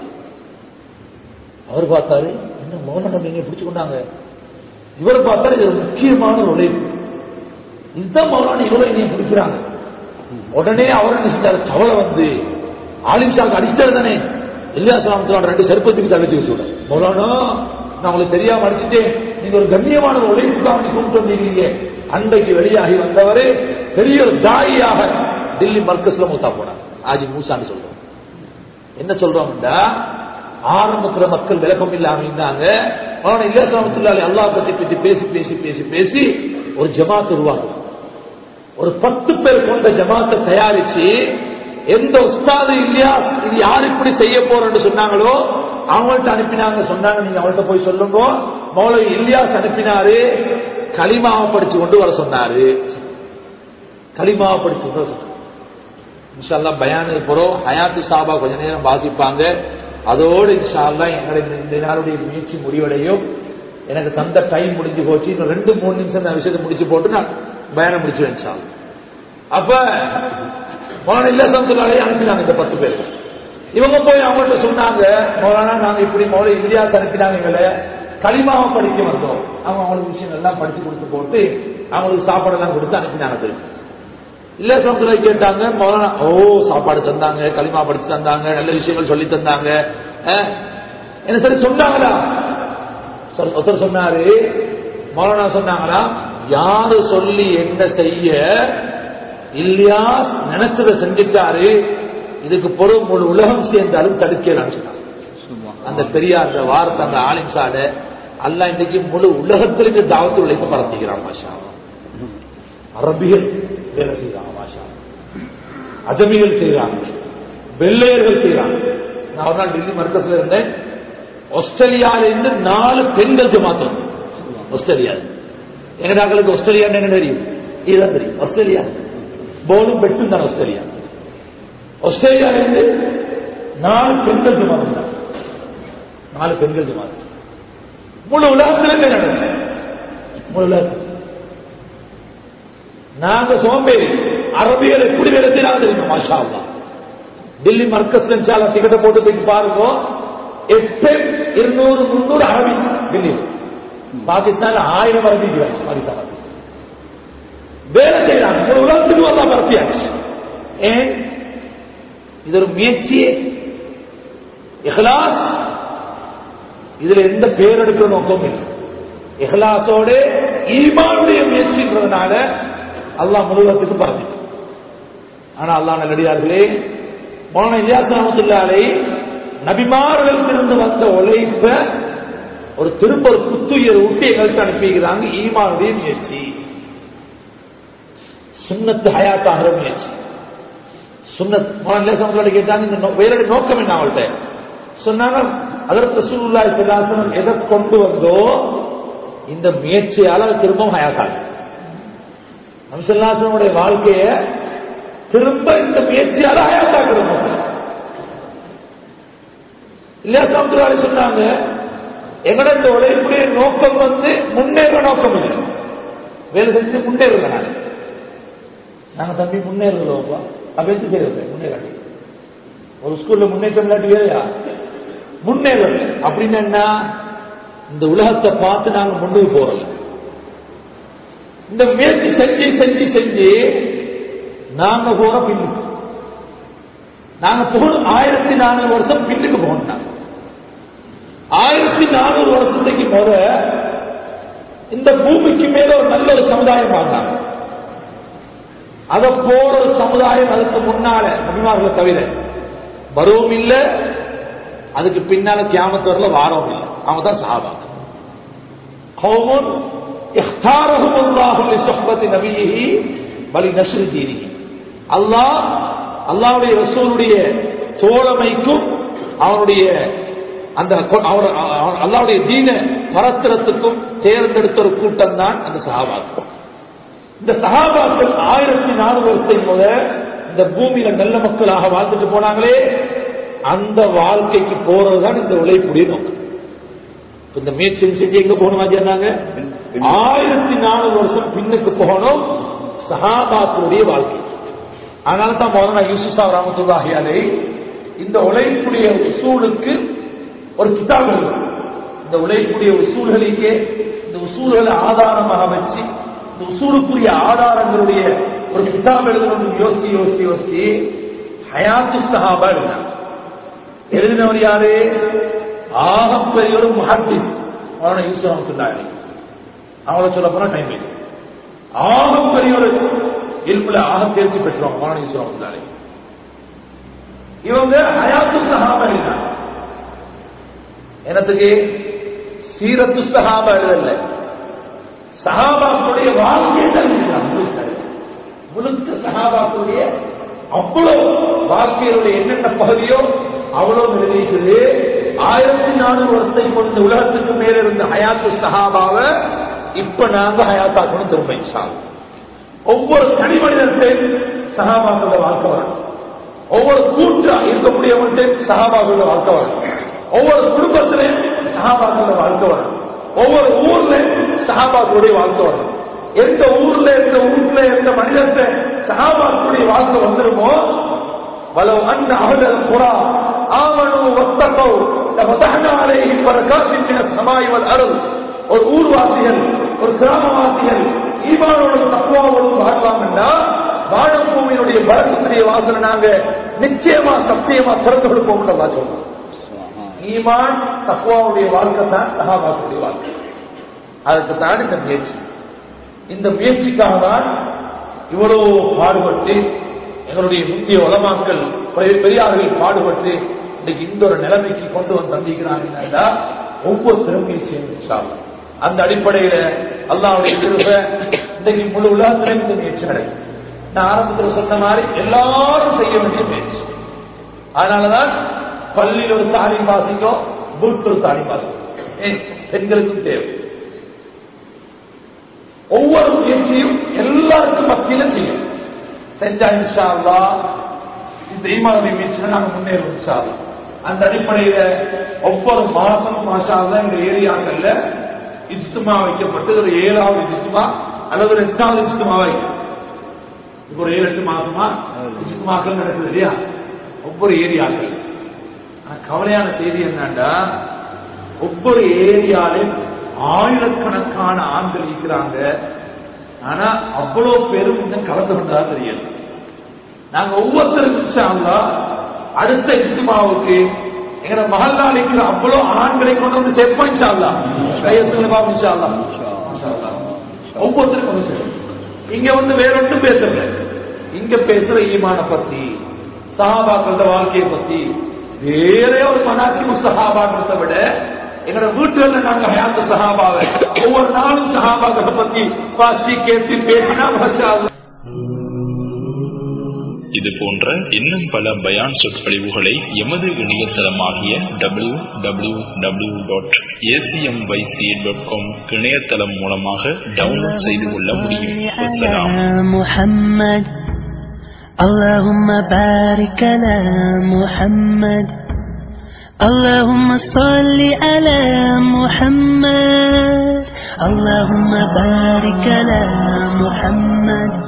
அவர் பார்த்தாரு என்ன மௌனம் நீங்க பிடிச்சு கொண்டாங்க இவர் பார்த்தாரு இது ஒரு முக்கியமான ஒரு உழைப்பு இதுதான் மௌலான இவரை நீங்க பிடிக்கிறாங்க உடனே அவர் என்ன செஞ்சாரு தவளை வந்து ஆலிம் ஷாக்கு அடிச்சிட்டாரு தானே இல்லியாசாமத்தோட ரெண்டு செருப்பத்துக்கு தள்ளிச்சு வச்சு மௌலானா நான் உங்களுக்கு தெரியாம அடிச்சுட்டேன் நீங்க ஒரு கண்ணியமான ஒரு உழைப்புக்காக நீ கொண்டு வந்தீங்க அன்றைக்கு வெளியாகி வந்தவரு பெரிய ஒரு தாயியாக டில்லி மர்க்கஸ்ல மூத்தா போனார் ஆஜி மூசான்னு சொல்றோம் என்ன சொல்றோம்டா ஆரம்பத்துல மக்கள் விளக்கம் இல்லாம இருந்தாங்க ஆனா இல்லசாமத்துள்ளாலே அல்லாஹ் பத்தி பத்தி பேசி பேசி பேசி பேசி ஒரு ஜமாத் உருவாக்கும் ஒரு பத்து பேர் கொண்ட ஜமாத்தை தயாரிச்சு எந்த உஸ்தாது இல்லையா இது யார் இப்படி செய்ய போறோம்னு சொன்னாங்களோ அவங்கள்ட்ட அனுப்பினாங்க சொன்னாங்க நீங்க அவங்கள்ட்ட போய் சொல்லுங்க மௌலவி இல்லியாஸ் அனுப்பினாரு களிமாவை படிச்சு கொண்டு வர சொன்னாரு களிமாவை படிச்சு கொண்டு வர சொன்னாரு இன்ஷால்லா பயானுக்கு போறோம் ஹயாத்து சாபா கொஞ்ச நேரம் வாசிப்பாங்க அதோடு இன்ஷால்லா எங்களுடைய இந்த நாளுடைய முயற்சி முடிவடையும் எனக்கு தந்த டைம் முடிஞ்சு போச்சு இன்னும் ரெண்டு மூணு நிமிஷம் நான் விஷயத்தை முடிச்சு போட்டு நான் பயானம் முடிச்சுவேன் இன்ஷால்லா அப்ப மௌலானா இல்லசத்துலாலே அனுப்பினாங்க இந்த பத்து பேர் இவங்க போய் அவங்கள்ட்ட சொன்னாங்க மௌலானா நாங்க இப்படி மௌல இந்தியாவுக்கு அனுப்பினாங்க எங்களை களிமாவை படிக்க வந்தோம் அவங்க அவங்களுக்கு விஷயம் எல்லாம் படிச்சு கொடுத்து போட்டு அவங்களுக்கு சாப்பாடெல்லாம் கொடுத்து அனுப்பினாங்க திருப்பி இல்ல சமுத்திர கேட்டாங்க மௌலானா ஓ சாப்பாடு தந்தாங்க களிமா படிச்சு தந்தாங்க நல்ல விஷயங்கள் சொல்லி தந்தாங்க அஹ், என்ன சரி சொன்னாங்களா சொல்- ஒருத்தர் சொன்னாரு மௌலானா சொன்னாங்களா யாரு சொல்லி என்ன செய்ய இல்லையாஸ் நினைச்சதை செஞ்சுட்டாரு இதுக்கு பொருள் முழு உலகம் சேர்ந்தாலும் தடுக்கலான்னு சொன்னாங்க அந்த பெரியார் அந்த வார்த்தை அந்த ஆலிம்சாட அல்ல இன்றைக்கு முழு உலகத்திற்கு தாவத்து உழைப்பு பரத்திக்கிறான் மாஷா அல்லாஹ். அரபிகள் வேலை செய்யறாங்க மாஷா அல்லாஹ். அஜமிகள் செய்யறாங்க வெள்ளையர்கள் செய்யறாங்க நான் ஒரு நாள் டெல்லி மர்க்கஸ்ல இருந்தேன் ஆஸ்திரேலியால இருந்து நாலு பெண்கள் ஜமாத்தம் ஆஸ்திரேலியா எங்க நாங்களுக்கு ஆஸ்திரேலியா என்ன தெரியும் இதுதான் தெரியும் ஆஸ்திரேலியா போலும் பெட்டும் தான் ஆஸ்திரேலியா ஆஸ்திரேலியால இருந்து நாலு பெண்கள் ஜமாத்தம் தான் நாலு பெண்கள் ஜமாத்தம் முழு உலகத்திலுமே நடந்தது முழு உலகத்தில் நாங்க சோம்பேறி அரபியர் எப்படி வேலை செய்யறாங்க தெரியுமா மாஷா அல்லாஹ். டெல்லி மர்க்கஸ்ல இன்ஷால்லா டிக்கெட்டை போட்டு போய் பாருங்க எஃப்எம் இருநூறு முன்னூறு அரபி டெல்லி பாகிஸ்தான் ஆயிரம் அரபி இருக்கிறாங்க பாகிஸ்தான் அரபி. வேலை செய்யறாங்க ஒரு உலகத்துக்கு வந்தா பரப்பியாச்சு ஏன் இது ஒரு முயற்சியே இஹ்லாஸ் இதுல எந்த பேர் எடுக்கிற நோக்கம் இல்லை இஹ்லாசோட ஈமானுடைய முயற்சின்றதுனால அல்லாஹ் முழுவதுக்கு பரப்பிச்சு ஆனா அல்லாஹ் நல்லடியார்களே மோன இலியாசனத்துள்ளாலே நபிமார்களிடத்திலிருந்து வந்த உழைப்ப ஒரு திரும்ப ஒரு புத்துயிர் ஊட்டி எங்களுக்கு அனுப்பிக்கிறாங்க ஈமானுடைய முயற்சி சுண்ணத்து ஹயாத்தாகிற முயற்சி சுண்ணத் மோன இலியாசனத்தோட கேட்டாங்க இந்த நோ- வேலையோட நோக்கம் என்ன அவங்கள்ட்ட சொன்னாங்க அதற்கு ரசூலுல்லாஹி ஸல்லல்லாஹு அலைஹி வஸல்லம் எதை கொண்டு வந்தோ இந்த முயற்சியால அது திரும்பவும் ஹயாத்தாகும் நம்சல்லாசனுடைய வாழ்க்கைய திரும்ப இந்த முயற்சியால ஹயாத்தாக்கணும் இல்லையா சமுத்திராளி சொன்னாங்க எங்கட இந்த உழைப்புடைய நோக்கம் வந்து முன்னேற நோக்கம் இல்லை வேலை செஞ்சு முன்னேறல நாங்க நாங்க தம்பி முன்னேறலோப்பா அப்ப எது செய்யறது முன்னேறாடி ஒரு ஸ்கூல்ல முன்னேற்றம் இல்லாட்டி வேலையா முன்னேறல அப்படின்னு என்ன இந்த உலகத்தை பார்த்து நாங்க முன்னுக்கு போறோம் இந்த முயற்சி செஞ்சு செஞ்சு செஞ்சு நாங்க போற பின்னுக்கு நாங்க போகணும் ஆயிரத்தி நானூறு வருஷம் பின்னுக்கு போகணும் நாங்க. ஆயிரத்தி நானூறு வருஷத்துக்கு போற இந்த பூமிக்கு மேல ஒரு நல்ல ஒரு சமுதாயம் வாழ்ந்தாங்க அத போற ஒரு சமுதாயம் அதுக்கு முன்னால நபிமார்களை தவிர வரவும் இல்லை அதுக்கு பின்னால கியாமத்து வரல வாரவும் இல்லை அவங்க தான் சஹாபா கௌமுன் اختارهم الله لصحبة نبيه ولنشر دينه அல்லாஹ் அல்லாவுடைய ரசூலுடைய தோழமைக்கும் அவனுடைய அந்த கொ- அவர் அவர் அல்லாவுடைய தீன பரத்திரத்துக்கும் தேர்ந்தெடுத்த ஒரு கூட்டம் தான் அந்த சஹாபாக்கள் இந்த சஹாபாக்கள் ஆயிரத்தி நாலு வருஷத்தை போல இந்த பூமியில நல்ல மக்களாக வாழ்ந்துட்டு போனாங்களே அந்த வாழ்க்கைக்கு போறதுதான் இந்த உழைப்புடைய நோக்கம் இப்ப இந்த முயற்சி செஞ்சு எங்க போகணுமா சொன்னாங்க ஆயிரத்தி நாலு வருஷம் பின்னுக்கு போகணும் சஹாபாக்களுடைய வாழ்க்கை அதனால தான் மௌலானா யூசுஃபா ராமத்துல்லாஹி அலை இந்த உழைப்புடைய உசூலுக்கு ஒரு கிதாப் எழுதுறாங்க இந்த உழைப்புடைய உசூல்களுக்கே இந்த உசூல்களை ஆதாரமாக வச்சு இந்த உசூலுக்குரிய ஆதாரங்களுடைய ஒரு கிதாப் எழுதணும்னு யோசிச்சு யோசிச்சு யோசிச்சு ஹயாத்து சஹாபா எழுதினாங்க எழுதினவர் யாரு ஆகப்பெரிய ஒரு முஹத்திஸ் மௌலானா யூசுப் ராமத்துல்லாஹி அவங்கள சொல்ல போனா டைம் இல்லை ஆகப்பெரிய ஒரு இல்முல ஆக தேர்ச்சி பெற்றோம் மௌலானா யூசுப் ராமத்துல்லாஹி இவங்க ஹயாத்து சஹாபா எழுதினாங்க என்னத்துக்கு சீரத்து சஹாபா எழுதல சஹாபாக்களுடைய வாழ்க்கையை தான் எழுதினாங்க முழுக்க. முழுக்க சஹாபாக்களுடைய அவ்வளவு வாழ்க்கையினுடைய என்னென்ன பகுதியோ அவ்வளவு எழுதிஇருக்குது ஆயிரத்தி நானூறு வருஷத்தை கொண்டு உலகத்துக்கு மேல இருந்த ஹயாத்து சஹாபாவை இப்ப நாங்க ஹயாத்தாக்கணும் திரும்ப இன்ஷா அல்லாஹ். ஒவ்வொரு தனி மனிதத்தையும் சஹாபாக்களோட வாழ்க்கை வரணும் ஒவ்வொரு கூட்டா இருக்கக்கூடியவன்கிட்ட சஹாபாக்களோட வாழ்க்கை வரணும் ஒவ்வொரு குடும்பத்திலையும் சஹாபாக்களோட வாழ்க்கை வரணும் ஒவ்வொரு ஊர்ல சஹாபாக்களுடைய வாழ்க்கை வரணும் எந்த ஊர்ல எந்த வீட்டுல எந்த மனிதத்தை சஹாபாக்களுடைய வாழ்க்கை வந்துருமோ ولو أن أهل القرى آمنوا واتقوا لفتحنا عليهم بركات من السماء والأرض ஒரு ஊர்வாசிகள் ஒரு கிராமவாசிகள் ஈமானோடும் தக்குவாவோடும் வாழ்வாங்கன்னா வாழும் பூமியினுடைய பலத்துடைய வாசனை நாங்க நிச்சயமா சத்தியமா திறந்து கொடுப்போம் சொல்றோம் ஈமான் தக்குவாவுடைய வாழ்க்கை தான் சகாபாக்குடைய வாழ்க்கை அதுக்கு தான் இந்த முயற்சி இந்த முயற்சிக்காக தான் இவ்வளவு பாடுபட்டு எங்களுடைய முந்தைய உலமாக்கள் பெரிய- பெரியார்கள் பாடுபட்டு இன்னைக்கு இந்த ஒரு நிலைமைக்கு கொண்டு வந்து தந்திக்கிறாங்கன்னா ஒவ்வொருத்தரும் முயற்சி செய்யணும். அந்த அடிப்படையில அல்லாவுடைய திரும்ப இன்னைக்கு முழு உலகத்திலும் இந்த முயற்சி நடக்கும் நான் ஆரம்பத்தில் சொன்ன மாதிரி எல்லாரும் செய்ய வேண்டிய முயற்சி அதனாலதான் பள்ளியில் ஒரு தாலி வாசிக்கும் புருட்டு ஒரு தாலி வாசிக்கும் ஏன் பெண்களுக்கும் தேவை ஒவ்வொரு முயற்சியும் எல்லாருக்கும் மத்தியில செய்யும் செஞ்சா இன்ஷா அல்லாஹ் இந்த ஈமானுடைய முயற்சியில நாங்க முன்னேறுவோம் இன்ஷா அல்லாஹ். அந்த அடிப்படையில ஒவ்வொரு மாசம் மாஷா அல்லாஹ் இந்த ஏரியாக்கள்ல இஜ்துமா வைக்கப்பட்டு ஒரு ஏழாவது இஜ்துமா அல்லது ஒரு எட்டாவது இஜ்துமா வைக்கும் இப்ப ஒரு ஏழு எட்டு மாசமா இஜ்துமாக்கள் நடக்குது இல்லையா ஒவ்வொரு ஏரியாக்கள் ஆனா கவலையான செய்தி என்னன்னா ஒவ்வொரு ஏரியாலையும் ஆயிரக்கணக்கான ஆண்கள் இருக்கிறாங்க ஆனா அவ்வளவு பேரும் இன்னும் கலந்து கொண்டதா தெரியல நாங்க ஒவ்வொருத்தரும் இன்ஷா அல்லாஹ் அடுத்த இஸ்திமாவுக்கு எங்கட மகல்லா இருக்கிற அவ்வளவு ஆண்களை கொண்டு வந்து சேர்ப்போம் இன்ஷா அல்லாஹ் கையெழுத்துல பாப்போம் இன்ஷா அல்லாஹ் இன்ஷா அல்லாஹ். ஒவ்வொருத்தருக்கும் வந்து சேரும். இங்க வந்து வேற ஒன்றும் பேசுறல இங்க பேசுற ஈமான பத்தி சஹாபாக்கள வாழ்க்கையை பத்தி வேற ஒரு மனாக்கி சஹாபாக்கிறத விட எங்களோட வீட்டுல நாங்க ஹயாத்த சஹாபாவை ஒவ்வொரு நாளும் சஹாபாக்களை பத்தி பாசி கேட்டு பேசினா மாஷா அல்லாஹ். இது போன்ற இன்னும் பல பயான் சொற்பொழிவுகளை எமது இணையதளமாகிய W W W dot ACMYC dot com இணையதளம் மூலமாக டவுன்லோட் செய்து கொள்ள முடியும் வசலாம் على محمد اللهم بارك على محمد اللهم صل على محمد اللهم بارك على محمد